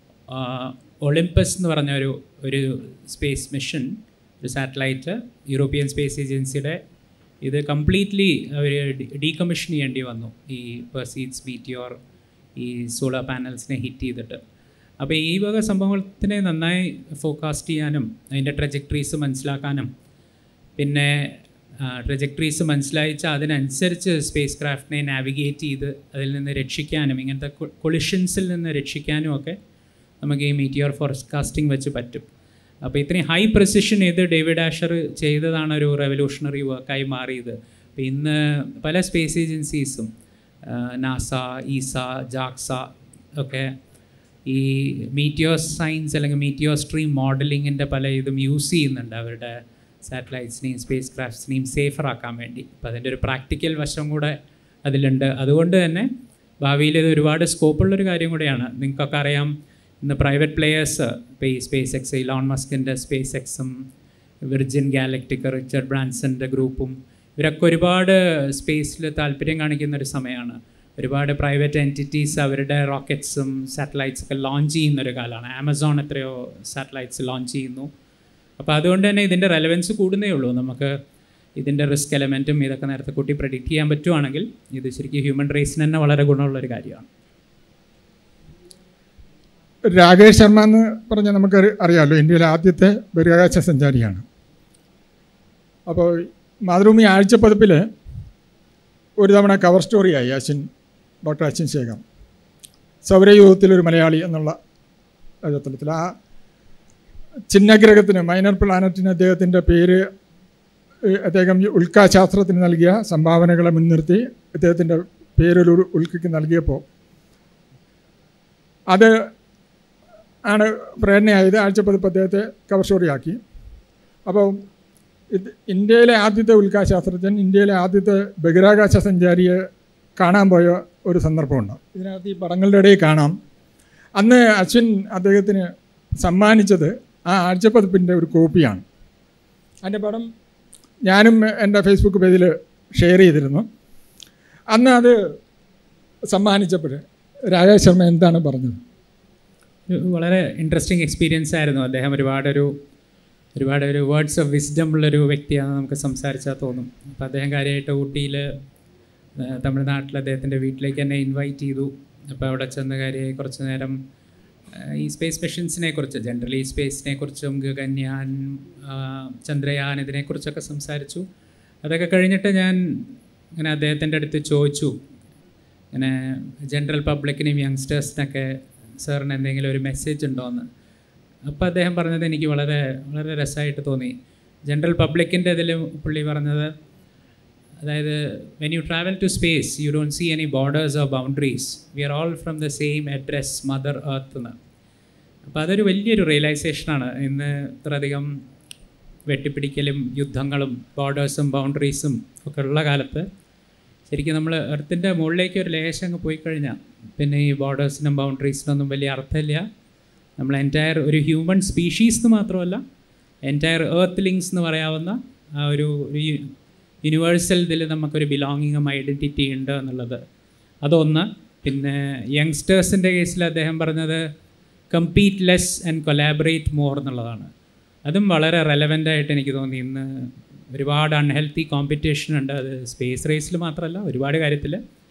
ഒളിമ്പസ് എന്ന് പറഞ്ഞ ഒരു ഒരു സ്പേസ് മിഷൻ ഒരു സാറ്റലൈറ്റ് യൂറോപ്യൻ സ്പേസ് ഏജൻസിയുടെ ഇത് കംപ്ലീറ്റ്ലി അവർ ഡീകമ്മീഷൻ ചെയ്യേണ്ടി വന്നു ഈ പെർസീഡ്സ് മീറ്റിയോർ ഈ സോളാർ പാനൽസിനെ ഹിറ്റ് ചെയ്തിട്ട് അപ്പോൾ ഈ വക സംഭവത്തിനെ നന്നായി ഫോക്കാസ്റ്റ് ചെയ്യാനും അതിൻ്റെ ട്രജക്ടറീസ് മനസ്സിലാക്കാനും പിന്നെ ട്രജക്ടറീസ് മനസ്സിലായിച്ചാൽ അതിനനുസരിച്ച് സ്പേസ് ക്രാഫ്റ്റിനെ നാവിഗേറ്റ് ചെയ്ത് അതിൽ നിന്ന് രക്ഷിക്കാനും ഇങ്ങനത്തെ കൊളിഷൻസിൽ നിന്ന് രക്ഷിക്കാനും ഒക്കെ നമുക്ക് ഈ മീറ്റിയോർ ഫോർകാസ്റ്റിംഗ് വെച്ച് പറ്റും അപ്പോൾ ഇത്രയും ഹൈ പ്രിസിഷൻ ചെയ്ത് ഡേവിഡ് ആഷർ ചെയ്തതാണ് ഒരു റെവല്യൂഷണറി വർക്കായി മാറിയത് അപ്പോൾ ഇന്ന് പല സ്പേസ് ഏജൻസീസും നാസ ഈസ ജാക്സ ഒക്കെ ഈ മീറ്റിയോ സയൻസ് അല്ലെങ്കിൽ മീറ്റിയോ സ്ട്രീം മോഡലിങ്ങിൻ്റെ പല ഇതും യൂസ് ചെയ്യുന്നുണ്ട് അവരുടെ സാറ്റലൈറ്റ്സിനെയും സ്പേസ് ക്രാഫ്റ്റ്സിനെയും സേഫർ ആക്കാൻ വേണ്ടി അപ്പോൾ അതിൻ്റെ ഒരു പ്രാക്ടിക്കൽ വശം കൂടെ അതിലുണ്ട് അതുകൊണ്ട് തന്നെ ഭാവിയിൽ ഇത് ഒരുപാട് സ്കോപ്പുള്ളൊരു കാര്യം കൂടെയാണ് നിങ്ങൾക്കൊക്കെ അറിയാം ഇന്ന് പ്രൈവറ്റ് പ്ലെയേഴ്സ് ഇപ്പോൾ ഈ സ്പേസ് എക്സ് ഇലോൺ മസ്കിൻ്റെ സ്പേസ് എക്സും വിർജിൻ ഗാലക്ടിക് റിച്ചർഡ് ബ്രാൻസൻ്റെ ഗ്രൂപ്പും ഇവരൊക്കെ ഒരുപാട് സ്പേസിൽ താല്പര്യം കാണിക്കുന്ന ഒരു സമയമാണ് ഒരുപാട് പ്രൈവറ്റ് എൻറ്റിറ്റീസ് അവരുടെ റോക്കറ്റ്സും സാറ്റലൈറ്റ്സ് ഒക്കെ ലോഞ്ച് ചെയ്യുന്ന ഒരു കാലമാണ് ആമസോൺ എത്രയോ സാറ്റലൈറ്റ്സ് ലോഞ്ച് ചെയ്യുന്നു അപ്പോൾ അതുകൊണ്ട് തന്നെ ഇതിൻ്റെ റെലവൻസ് കൂടുന്നേ ഉള്ളൂ നമുക്ക് ഇതിൻ്റെ റിസ്ക് എലമെൻറ്റും ഇതൊക്കെ നേരത്തെ കൂട്ടി പ്രഡിക്റ്റ് ചെയ്യാൻ പറ്റുവാണെങ്കിൽ ഇത് ശരിക്കും ഹ്യൂമൻ റേസിന് തന്നെ വളരെ ഗുണമുള്ളൊരു കാര്യമാണ് രാകേഷ് ശർമ്മ എന്ന് പറഞ്ഞാൽ നമുക്ക് അറി- അറിയാമല്ലോ ഇന്ത്യയിലെ ആദ്യത്തെ ബഹിരാകാശ സഞ്ചാരിയാണ് അപ്പോൾ മാതൃഭൂമി ആഴ്ചപ്പതിപ്പിൽ ഒരു തവണ കവർ സ്റ്റോറിയായി അശ്വിൻ ഡോക്ടർ അശ്വിൻ ശേഖർ സൗരയൂഹത്തിലൊരു മലയാളി എന്നുള്ള ചിത്രത്തിൽ ആ ചിഹ്നഗ്രഹത്തിന് മൈനർ പ്ലാനറ്റിന് അദ്ദേഹത്തിൻ്റെ പേര് ഏഹ്, അദ്ദേഹം ഈ ഉൽക്കാശാസ്ത്രത്തിന് നൽകിയ സംഭാവനകളെ മുൻനിർത്തി അദ്ദേഹത്തിൻ്റെ പേരൊരു ഉൽക്കയ്ക്ക് നൽകിയപ്പോൾ അത് ആണ് പ്രേരണയായത് ആഴ്ചപ്പതിപ്പ് അദ്ദേഹത്തെ കവർ സ്റ്റോറിയാക്കി അപ്പോൾ ഇത് ഇന്ത്യയിലെ ആദ്യത്തെ ഉൽക്കാശാസ്ത്രജ്ഞൻ ഇന്ത്യയിലെ ആദ്യത്തെ ബഹിരാകാശ സഞ്ചാരിയെ കാണാൻ പോയ ഒരു സന്ദർഭമുണ്ട് ഇതിനകത്ത് ഈ പടങ്ങളുടെ ഇടയിൽ കാണാം അന്ന് അശ്വിൻ അദ്ദേഹത്തിന് സമ്മാനിച്ചത് ആ ആഴ്ചപ്പതിപ്പിൻ്റെ ഒരു കോപ്പിയാണ് അതിൻ്റെ പടം ഞാനും എൻ്റെ ഫേസ്ബുക്ക് പേജിൽ ഷെയർ ചെയ്തിരുന്നു അന്ന് അത് സമ്മാനിച്ചപ്പോൾ രാകേഷ് ശർമ്മ എന്താണ് പറഞ്ഞത് ഒരു വളരെ ഇൻട്രസ്റ്റിംഗ് എക്സ്പീരിയൻസ് ആയിരുന്നു അദ്ദേഹം ഒരുപാട് ഒരു ഒരുപാട് ഒരു വേർഡ്സ് ഓഫ് വിസ്ഡം ഉള്ളൊരു വ്യക്തിയാണെന്ന് നമുക്ക് സംസാരിച്ചാൽ തോന്നും അപ്പോൾ അദ്ദേഹം കാര്യമായിട്ട് ഊട്ടിയിൽ തമിഴ്നാട്ടിൽ അദ്ദേഹത്തിൻ്റെ വീട്ടിലേക്ക് എന്നെ ഇൻവൈറ്റ് ചെയ്തു അപ്പോൾ അവിടെ ചെന്ന കാര്യം കുറച്ച് നേരം ആ, ഈ സ്പേസ് മിഷൻസിനെ കുറിച്ച് ജനറലി സ്പേസിനെ കുറിച്ചും ഗഗൻയാൻ ആ, ചന്ദ്രയാൻ ഇതിനെക്കുറിച്ചൊക്കെ സംസാരിച്ചു അതൊക്കെ കഴിഞ്ഞിട്ട് ഞാൻ ഇങ്ങനെ അദ്ദേഹത്തിൻ്റെ അടുത്ത് ചോദിച്ചു ഇങ്ങനെ ജനറൽ പബ്ലിക്കിനും യങ്സ്റ്റേഴ്സിനൊക്കെ സാറിന് എന്തെങ്കിലും ഒരു മെസ്സേജ് ഉണ്ടോ എന്ന് അപ്പോൾ അദ്ദേഹം പറഞ്ഞത് എനിക്ക് വളരെ വളരെ രസമായിട്ട് തോന്നി ജനറൽ പബ്ലിക്കിൻ്റെ ഇതിൽ പുള്ളി പറഞ്ഞത് അതായത് when you travel to space you don't see any borders or boundaries we are all from the same address mother earth എന്ന് അപ്പോൾ അതൊരു വലിയൊരു റിയലൈസേഷനാണ് ഇന്ന് ഇത്രയധികം വെട്ടിപ്പിടിക്കലും യുദ്ധങ്ങളും ബോർഡേഴ്സും ബൗണ്ടറീസും ഒക്കെ ഉള്ള കാലത്ത് ശരിക്കും നമ്മൾ എർത്തിൻ്റെ മുകളിലേക്ക് ഒരു ലേശം അങ്ങ് പോയി കഴിഞ്ഞാൽ പിന്നെ ഈ ബോർഡേഴ്സിനും ബൗണ്ടറീസിനും ഒന്നും വലിയ അർത്ഥമില്ല നമ്മൾ എൻറ്റയർ ഒരു ഹ്യൂമൻ സ്പീഷീസ് എന്ന് മാത്രമല്ല എൻറ്റയർ എർത്ത് ലിങ്സ് എന്ന് പറയാവുന്ന ആ ഒരു ഒരു യൂണിവേഴ്സൽ ഇതിൽ നമുക്കൊരു ബിലോങ്ങിങ്ങും ഐഡൻറ്റിറ്റി ഉണ്ട് എന്നുള്ളത് അതൊന്ന് പിന്നെ യങ്സ്റ്റേഴ്സിൻ്റെ കേസിൽ അദ്ദേഹം പറഞ്ഞത് compete less and collaborate more എന്നുള്ളതാണ് അതും വളരെ റെലവൻ്റ് ആയിട്ട് എനിക്ക് തോന്നി ഇന്ന് ഒരുപാട് അൺഹെൽത്തി കോമ്പറ്റീഷൻ ഉണ്ട് അത് സ്പേസ് റേസിൽ മാത്രമല്ല ഒരുപാട് കാര്യത്തിൽ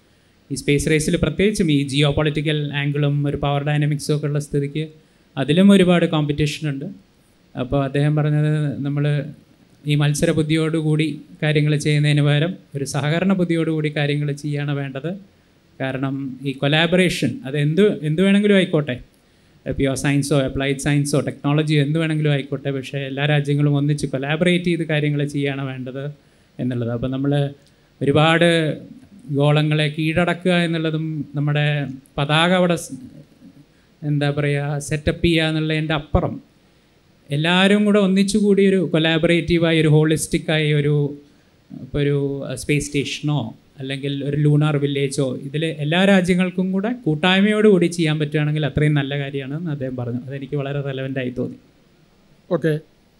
ഈ സ്പേസ് റേസിൽ പ്രത്യേകിച്ചും ഈ ജിയോ പൊളിറ്റിക്കൽ ആംഗിളും ഒരു പവർ ഡൈനാമിക്സും ഒക്കെ ഉള്ള സ്ഥിതിക്ക് അതിലും ഒരുപാട് കോമ്പറ്റീഷൻ ഉണ്ട് അപ്പോൾ അദ്ദേഹം പറഞ്ഞത് നമ്മൾ ഈ മത്സര ബുദ്ധിയോടുകൂടി കാര്യങ്ങൾ ചെയ്യുന്നതിന് പകരം ഒരു സഹകരണ ബുദ്ധിയോടുകൂടി കാര്യങ്ങൾ ചെയ്യാണ് വേണ്ടത് കാരണം ഈ കൊലാബറേഷൻ അത് എന്ത് എന്ത് വേണമെങ്കിലും ആയിക്കോട്ടെ പ്യുവർ സയൻസോ അപ്ലൈഡ് സയൻസോ ടെക്നോളജിയോ എന്ത് വേണമെങ്കിലും ആയിക്കോട്ടെ പക്ഷേ എല്ലാ രാജ്യങ്ങളും ഒന്നിച്ച് കൊലാബറേറ്റ് ചെയ്ത് കാര്യങ്ങൾ ചെയ്യാണ് വേണ്ടത് എന്നുള്ളത് അപ്പോൾ നമ്മൾ ഒരുപാട് ഗോളങ്ങളെ കീഴടക്കുക എന്നുള്ളതും നമ്മുടെ പതാക അവിടെ സ്- എന്താ പറയുക സെറ്റപ്പ് ചെയ്യുക എന്നുള്ളതിൻ്റെ അപ്പുറം എല്ലാവരും കൂടെ ഒന്നിച്ചുകൂടി ഒരു കൊലാബറേറ്റീവായി ഒരു ഹോളിസ്റ്റിക്കായി ഒരു ഇപ്പോൾ ഒരു സ്പേസ് സ്റ്റേഷനോ അല്ലെങ്കിൽ ഒരു ലൂണാർ വില്ലേജോ ഇതിൽ എല്ലാ രാജ്യങ്ങൾക്കും കൂടെ കൂട്ടായ്മയോടുകൂടി ചെയ്യാൻ പറ്റുകയാണെങ്കിൽ അത്രയും നല്ല കാര്യമാണ് എന്ന് അദ്ദേഹം പറഞ്ഞു അതെനിക്ക് വളരെ റെലവൻ്റ് ആയി തോന്നി ഓക്കെ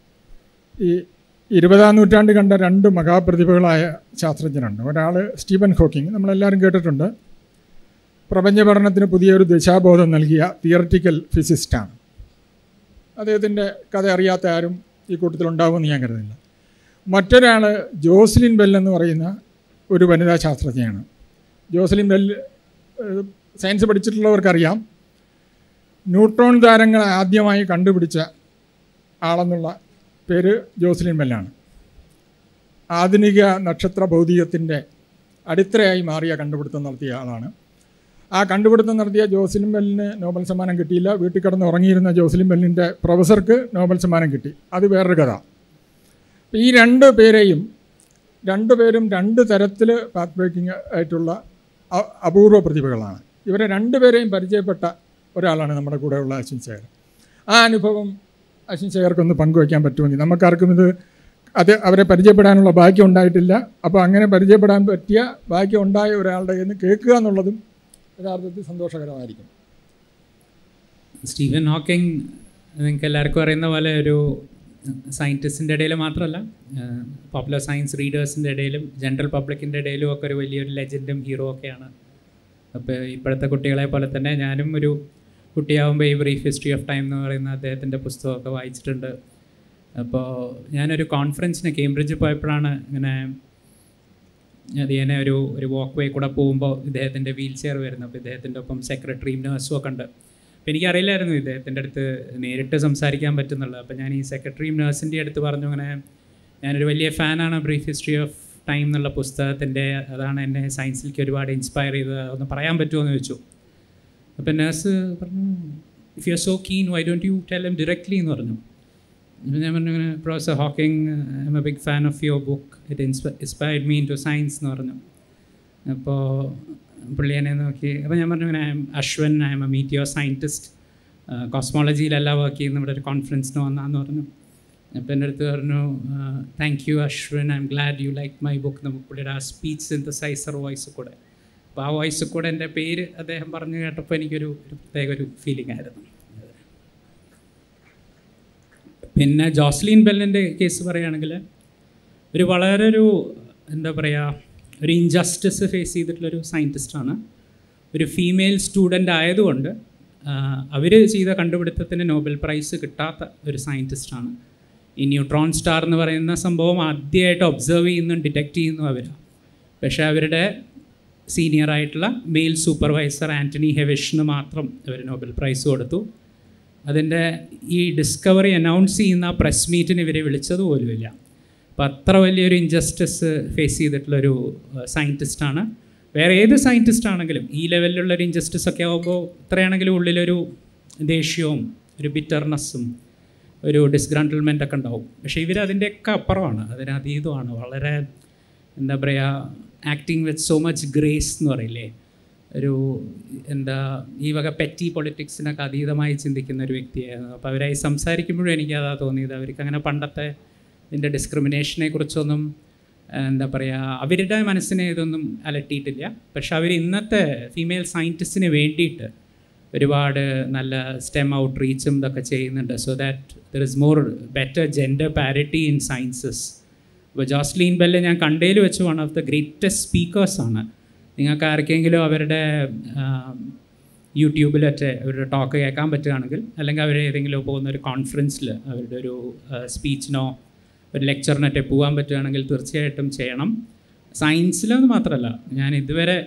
ഈ ഇരുപതാം നൂറ്റാണ്ട് കണ്ട രണ്ട് മഹാപ്രതിഭകളായ ശാസ്ത്രജ്ഞരുണ്ട് ഒരാൾ സ്റ്റീഫൻ ഹോക്കിംഗ് നമ്മളെല്ലാവരും കേട്ടിട്ടുണ്ട് പ്രപഞ്ച പഠനത്തിന് പുതിയൊരു ദിശാബോധം നൽകിയ തിയററ്റിക്കൽ ഫിസിസ്റ്റാണ് അദ്ദേഹത്തിൻ്റെ കഥ അറിയാത്ത ആരും ഈ കൂട്ടത്തിലുണ്ടാവുമെന്ന് ഞാൻ കരുതുന്നില്ല മറ്റൊരാൾ ജോസ്ലിൻ ബെൽ എന്ന് പറയുന്ന ഒരു വനിതാ ശാസ്ത്രജ്ഞയാണ് ജോസ്ലിൻ ബെൽ ഏഹ്, സയൻസ് പഠിച്ചിട്ടുള്ളവർക്കറിയാം ന്യൂട്രോൺ താരങ്ങൾ ആദ്യമായി കണ്ടുപിടിച്ച ആളെന്നുള്ള പേര് ജോസ്ലിൻ ബെല്ലാണ് ആധുനിക നക്ഷത്ര ഭൗതികത്തിൻ്റെ അടിത്തറയായി മാറിയ കണ്ടുപിടുത്തം നടത്തിയ ആളാണ് ആ കണ്ടുപിടുത്തം നടത്തിയ ജോസ്ലിൻ ബെല്ലിന് നോബൽ സമ്മാനം കിട്ടിയില്ല വീട്ടിൽ കിടന്ന് ഉറങ്ങിയിരുന്ന ജോസ്ലിൻ ബെല്ലിൻ്റെ പ്രൊഫസർക്ക് നോബൽ സമ്മാനം കിട്ടി അത് വേറൊരു കഥ ഈ രണ്ട് പേരെയും രണ്ട് പേരും രണ്ട് തരത്തിൽ പാത്ത് ബ്രേക്കിംഗ് ആയിട്ടുള്ള അ- അപൂർവ പ്രതിഭകളാണ് ഇവരെ രണ്ടുപേരെയും പരിചയപ്പെട്ട ഒരാളാണ് നമ്മുടെ കൂടെയുള്ള അശ്വിൻ ശേഖർ ആ അനുഭവം അശ്വിൻ ശേഖർക്കൊന്ന് പങ്കുവയ്ക്കാൻ പറ്റുമെങ്കിൽ നമുക്കാർക്കും ഇത് അത് അവരെ പരിചയപ്പെടാനുള്ള ഭാഗ്യം ഉണ്ടായിട്ടില്ല അപ്പോൾ അങ്ങനെ പരിചയപ്പെടാൻ പറ്റിയ ഭാഗ്യം ഉണ്ടായ ഒരാളുടെ കയ്യിൽ നിന്ന് കേൾക്കുക എന്നുള്ളതും യഥാർത്ഥത്തിൽ സന്തോഷകരമായിരിക്കും സ്റ്റീഫൻ ഹോക്കിംഗ് നിങ്ങൾക്ക് എല്ലാവർക്കും അറിയുന്ന പോലെ ഒരു സയൻറ്റിസ്റ്റിൻ്റെ ഇടയിൽ മാത്രമല്ല പോപ്പുലർ സയൻസ് റീഡേഴ്സിൻ്റെ ഇടയിലും ജനറൽ പബ്ലിക്കിൻ്റെ ഇടയിലും ഒക്കെ ഒരു വലിയൊരു ലെജൻഡും ഹീറോ ഒക്കെയാണ് അപ്പോൾ ഇപ്പോഴത്തെ കുട്ടികളെ പോലെ തന്നെ ഞാനും ഒരു കുട്ടിയാവുമ്പോൾ ഈ ബ്രീഫ് ഹിസ്റ്ററി ഓഫ് ടൈം എന്ന് പറയുന്ന അദ്ദേഹത്തിൻ്റെ പുസ്തകമൊക്കെ വായിച്ചിട്ടുണ്ട് അപ്പോൾ ഞാനൊരു കോൺഫറൻസിന് കേംബ്രിഡ്ജിൽ പോയപ്പോഴാണ് ഇങ്ങനെ അതിനെ ഒരു ഒരു വാക്ക് വേ കൂടെ പോകുമ്പോൾ ഇദ്ദേഹത്തിൻ്റെ വീൽ ചെയർ വരുന്നു അപ്പോൾ ഇദ്ദേഹത്തിൻ്റെ ഒപ്പം സെക്രട്ടറിയും നേഴ്സും ഒക്കെ ഉണ്ട് അപ്പോൾ എനിക്കറിയില്ലായിരുന്നു ഇദ്ദേഹത്തിൻ്റെ അടുത്ത് നേരിട്ട് സംസാരിക്കാൻ പറ്റുന്നുള്ളത് അപ്പോൾ ഞാൻ ഈ സെക്രട്ടറിയും നേഴ്സിൻ്റെ അടുത്ത് പറഞ്ഞു അങ്ങനെ ഞാനൊരു വലിയ ഫാനാണ് ബ്രീഫ് ഹിസ്റ്ററി ഓഫ് ടൈം എന്നുള്ള പുസ്തകത്തിൻ്റെ അതാണ് എന്നെ സയൻസിലേക്ക് ഒരുപാട് ഇൻസ്പയർ ചെയ്തത് ഒന്ന് പറയാൻ പറ്റുമോ എന്ന് ചോദിച്ചു അപ്പോൾ നേഴ്സ് പറഞ്ഞു if you are so keen why don't you tell em directly എന്ന് പറഞ്ഞു അപ്പോൾ ഞാൻ പറഞ്ഞു ഇങ്ങനെ professor Hawking I'm a big fan of your book it insp inspired me to science എന്ന് പറഞ്ഞു അപ്പോൾ പുള്ളി എന്നെ നോക്കി അപ്പോൾ ഞാൻ പറഞ്ഞു ഇങ്ങനെ Ashwin I'm a meteor scientist കോസ്മോളജിയിലല്ല വർക്ക് ചെയ്യുന്ന ഇവിടെ ഒരു കോൺഫറൻസിന് വന്നാന്ന് പറഞ്ഞു അപ്പോൾ എൻ്റെ അടുത്ത് പറഞ്ഞു thank you Ashwin I am glad you like my book നമുക്ക് പുള്ളിയുടെ ആ സ്പീച്ച് സിന്തസൈസർ വോയിസ് കൂടെ അപ്പോൾ ആ വോയിസ് കൂടെ എൻ്റെ പേര് അദ്ദേഹം പറഞ്ഞു കേട്ടപ്പോൾ എനിക്കൊരു ഒരു പ്രത്യേക ഒരു ഫീലിംഗ് ആയിരുന്നു പിന്നെ ജോസ്ലിൻ ബെല്ലിൻ്റെ കേസ് പറയുകയാണെങ്കിൽ ഒരു വളരെ ഒരു എന്താ പറയുക ഒരു ഇൻജസ്റ്റിസ് ഫേസ് ചെയ്തിട്ടുള്ളൊരു സയൻറ്റിസ്റ്റാണ് ഒരു ഫീമെയിൽ സ്റ്റുഡൻ്റ് ആയതുകൊണ്ട് അവർ ചെയ്ത കണ്ടുപിടുത്തത്തിന് നോബൽ പ്രൈസ് കിട്ടാത്ത ഒരു സയൻറ്റിസ്റ്റാണ് ഈ ന്യൂട്രോൺ സ്റ്റാർ എന്ന് പറയുന്ന സംഭവം ആദ്യമായിട്ട് ഒബ്സർവ് ചെയ്യുന്നതും ഡിറ്റക്റ്റ് ചെയ്യുന്നു അവരാണ് പക്ഷേ അവരുടെ സീനിയർ ആയിട്ടുള്ള മെയിൽ സൂപ്പർവൈസർ ആൻ്റണി ഹെവിഷിന് മാത്രം അവർ നോബൽ പ്രൈസ് കൊടുത്തു അതിൻ്റെ ഈ ഡിസ്കവറി അനൗൺസ് ചെയ്യുന്ന പ്രസ് മീറ്റിന് ഇവരെ വിളിച്ചത് പോലുമില്ല അപ്പം അത്ര വലിയൊരു ഇൻജസ്റ്റിസ് ഫേസ് ചെയ്തിട്ടുള്ളൊരു സയൻറ്റിസ്റ്റാണ് വേറെ ഏത് സയൻറ്റിസ്റ്റ് ആണെങ്കിലും ഈ ലെവലിലുള്ളൊരു ഇൻജസ്റ്റിസ് ഒക്കെ ആകുമ്പോൾ ഇത്രയാണെങ്കിലും ഉള്ളിലൊരു ദേഷ്യവും ഒരു ബിറ്റർനെസ്സും ഒരു ഡിസ്ഗ്രാൻഡിൽമെൻ്റ് ഒക്കെ ഉണ്ടാവും പക്ഷേ ഇവർ അതിൻ്റെയൊക്കെ അപ്പുറമാണ് അതിനതീതമാണ് വളരെ എന്താ പറയുക acting with so much grace എന്ന് പറയില്ലേ ഒരു എന്താ ഈ വക പെറ്റി പൊളിറ്റിക്സിനൊക്കെ അതീതമായി ചിന്തിക്കുന്ന ഒരു വ്യക്തിയായിരുന്നു അപ്പോൾ അവരായി സംസാരിക്കുമ്പോഴും എനിക്ക് അതാ തോന്നിയത് അവർക്ക് അങ്ങനെ പണ്ടത്തെ ഇതിൻ്റെ ഡിസ്ക്രിമിനേഷനെ കുറിച്ചൊന്നും എന്താ പറയുക അവരുടെ മനസ്സിനെ ഇതൊന്നും അലട്ടിയിട്ടില്ല പക്ഷെ അവർ ഇന്നത്തെ ഫീമെയിൽ സയൻറ്റിസ്റ്റിന് വേണ്ടിയിട്ട് ഒരുപാട് നല്ല സ്റ്റെം ഔട്ട് റീച്ചും ഇതൊക്കെ ചെയ്യുന്നുണ്ട് so that there is more better gender parity in sciences ഇപ്പോൾ ജോസ്ലീൻ ബെല്ല് ഞാൻ കണ്ടതിൽ വെച്ച് വൺ ഓഫ് ദ ഗ്രേറ്റസ്റ്റ് സ്പീക്കേഴ്സാണ് നിങ്ങൾക്ക് ആർക്കെങ്കിലും അവരുടെ യൂട്യൂബിലൊക്കെ അവരുടെ ടോക്ക് കേൾക്കാൻ പറ്റുകയാണെങ്കിൽ അല്ലെങ്കിൽ അവർ ഏതെങ്കിലും പോകുന്ന ഒരു കോൺഫറൻസിൽ അവരുടെ ഒരു സ്പീച്ചിനോ ഒരു ലെക്ചറിനൊക്കെ പോകാൻ പറ്റുകയാണെങ്കിൽ തീർച്ചയായിട്ടും ചെയ്യണം സയൻസിലെന്ന് മാത്രമല്ല ഞാൻ ഇതുവരെ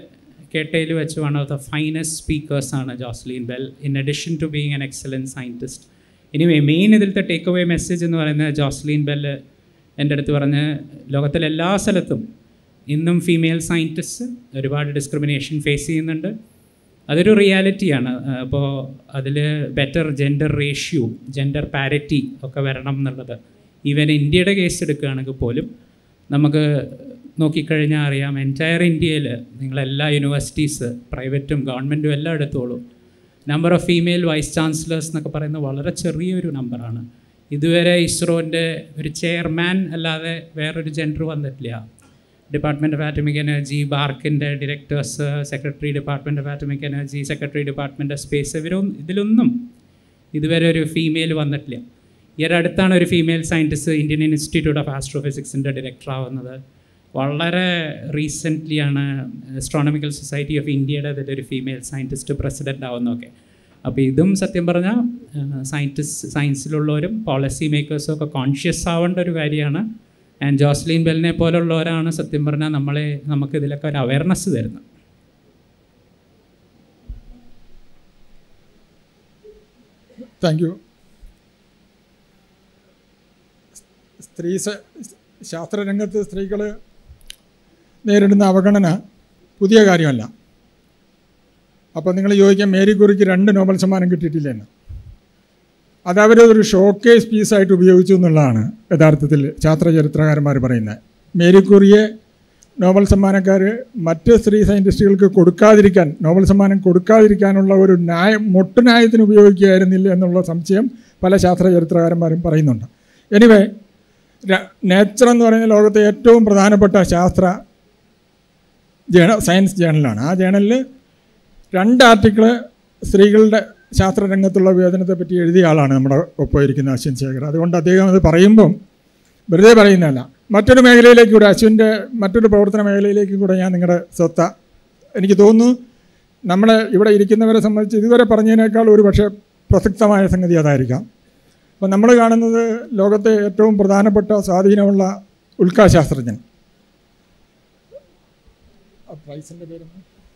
കേട്ടയിൽ വെച്ച് വൺ ഓഫ് ദ ഫൈനസ്റ്റ് സ്പീക്കേഴ്സാണ് Jocelyn Bell in addition to being an excellent scientist ഇനി മെയിൻ ഇതിലത്തെ ടേക്ക് അവേ മെസ്സേജ് എന്ന് പറയുന്നത് ജോസ്ലീൻ ബെല്ല് എൻ്റെ അടുത്ത് പറഞ്ഞ് ലോകത്തിലെ എല്ലാ സ്ഥലത്തും ഇന്നും ഫീമെയിൽ സയൻറ്റിസ്റ്റ് ഒരുപാട് ഡിസ്ക്രിമിനേഷൻ ഫേസ് ചെയ്യുന്നുണ്ട് അതൊരു റിയാലിറ്റിയാണ് അപ്പോൾ അതിൽ better gender ratio gender parity ഒക്കെ വരണം എന്നുള്ളത് ഈവൻ ഇന്ത്യയുടെ കേസ് എടുക്കുകയാണെങ്കിൽ പോലും നമുക്ക് നോക്കിക്കഴിഞ്ഞാൽ അറിയാം എൻറ്റയർ ഇന്ത്യയിൽ നിങ്ങളെല്ലാ യൂണിവേഴ്സിറ്റീസ് പ്രൈവറ്റും ഗവൺമെൻറ്റും എല്ലാം എടുത്തോളൂ number of female vice chancellors എന്നൊക്കെ പറയുന്നത് വളരെ ചെറിയൊരു നമ്പറാണ് ഇതുവരെ ഇസ്രോൻ്റെ ഒരു ചെയർമാൻ അല്ലാതെ വേറൊരു ജെൻഡർ വന്നിട്ടില്ല ഡിപ്പാർട്ട്മെൻറ്റ് ഓഫ് ആറ്റമിക് എനർജി ബാർക്കിൻ്റെ directors secretary department of atomic energy secretary department of space ഇവരൊന്നും ഇതിലൊന്നും ഇതുവരെ ഒരു ഫീമെയിൽ വന്നിട്ടില്ല ഈ ഒരു അടുത്താണ് ഒരു female scientist Indian institute of ആസ്ട്രോഫിസിക്സിൻ്റെ ഡയറക്ടർ ആവുന്നത് വളരെ റീസെൻ്റ്ലിയാണ് അസ്ട്രോണമിക്കൽ സൊസൈറ്റി ഓഫ് ഇന്ത്യയുടെ അതിലൊരു ഫീമെയിൽ സയൻറ്റിസ്റ്റ് പ്രസിഡൻ്റ് ആവുന്നതൊക്കെ അപ്പോൾ ഇതും സത്യം പറഞ്ഞാൽ സയൻറ്റിസ്റ്റ് സയൻസിലുള്ളവരും പോളിസി മേക്കേഴ്സും ഒക്കെ കോൺഷ്യസ് ആവേണ്ട ഒരു കാര്യമാണ് ആൻഡ് ജോസ്ലിൻ ബെല്ലിനെ പോലുള്ളവരാണ് സത്യം പറഞ്ഞാൽ നമ്മളെ നമുക്ക് ഇതിലൊക്കെ ഒരു അവയർനെസ് തരുന്നത് താങ്ക് യു സ്ത്രീ സ- ശാസ്ത്രരംഗത്ത് സ്ത്രീകൾ നേരിടുന്ന അവഗണന പുതിയ കാര്യമല്ല അപ്പോൾ നിങ്ങൾ ചോദിക്കാം മേരി കുറിക്ക് രണ്ട് നോബൽ സമ്മാനം കിട്ടിയിട്ടില്ലെന്ന് അത് അവരൊരു ഷോക്കേസ് പീസായിട്ട് ഉപയോഗിച്ചു എന്നുള്ളതാണ് യഥാർത്ഥത്തിൽ ശാസ്ത്ര ചരിത്രകാരന്മാർ പറയുന്നത് മേരി കുറിയെ നോബൽ സമ്മാനക്കാർ മറ്റ് സ്ത്രീ സയൻറ്റിസ്റ്റുകൾക്ക് കൊടുക്കാതിരിക്കാൻ നോബൽ സമ്മാനം കൊടുക്കാതിരിക്കാനുള്ള ഒരു ന്യായം മൊട്ടുന്യായത്തിന് ഉപയോഗിക്കുകയായിരുന്നില്ല എന്നുള്ള സംശയം പല ശാസ്ത്ര ചരിത്രകാരന്മാരും പറയുന്നുണ്ട് എനിവേ നേച്ചർ എന്ന് പറയുന്ന ലോകത്തെ ഏറ്റവും പ്രധാനപ്പെട്ട ശാസ്ത്ര ജേണ സയൻസ് ജേണലാണ് ആ ജേണലിൽ രണ്ട് ആർട്ടിക്കിള് സ്ത്രീകളുടെ ശാസ്ത്രരംഗത്തുള്ള വിവേചനത്തെ പറ്റി എഴുതിയ ആളാണ് നമ്മുടെ ഒപ്പം ഇരിക്കുന്ന അശ്വിൻ ശേഖർ അതുകൊണ്ട് അദ്ദേഹം അത് പറയുമ്പം വെറുതെ പറയുന്നതല്ല മറ്റൊരു മേഖലയിലേക്ക് കൂടെ അശ്വിൻ്റെ മറ്റൊരു പ്രവർത്തന മേഖലയിലേക്ക് കൂടെ ഞാൻ നിങ്ങളുടെ ശ്രദ്ധ എനിക്ക് തോന്നുന്നു നമ്മളെ ഇവിടെ ഇരിക്കുന്നവരെ സംബന്ധിച്ച് ഇതുവരെ പറഞ്ഞതിനേക്കാൾ ഒരു പക്ഷേ പ്രസക്തമായ സംഗതി അതായിരിക്കാം അപ്പോൾ നമ്മൾ കാണുന്നത് ലോകത്തെ ഏറ്റവും പ്രധാനപ്പെട്ട സ്വാധീനമുള്ള ഉൽക്കാശാസ്ത്രജ്ഞൻ ആ പ്രൈസിൻ്റെ പേരെന്താ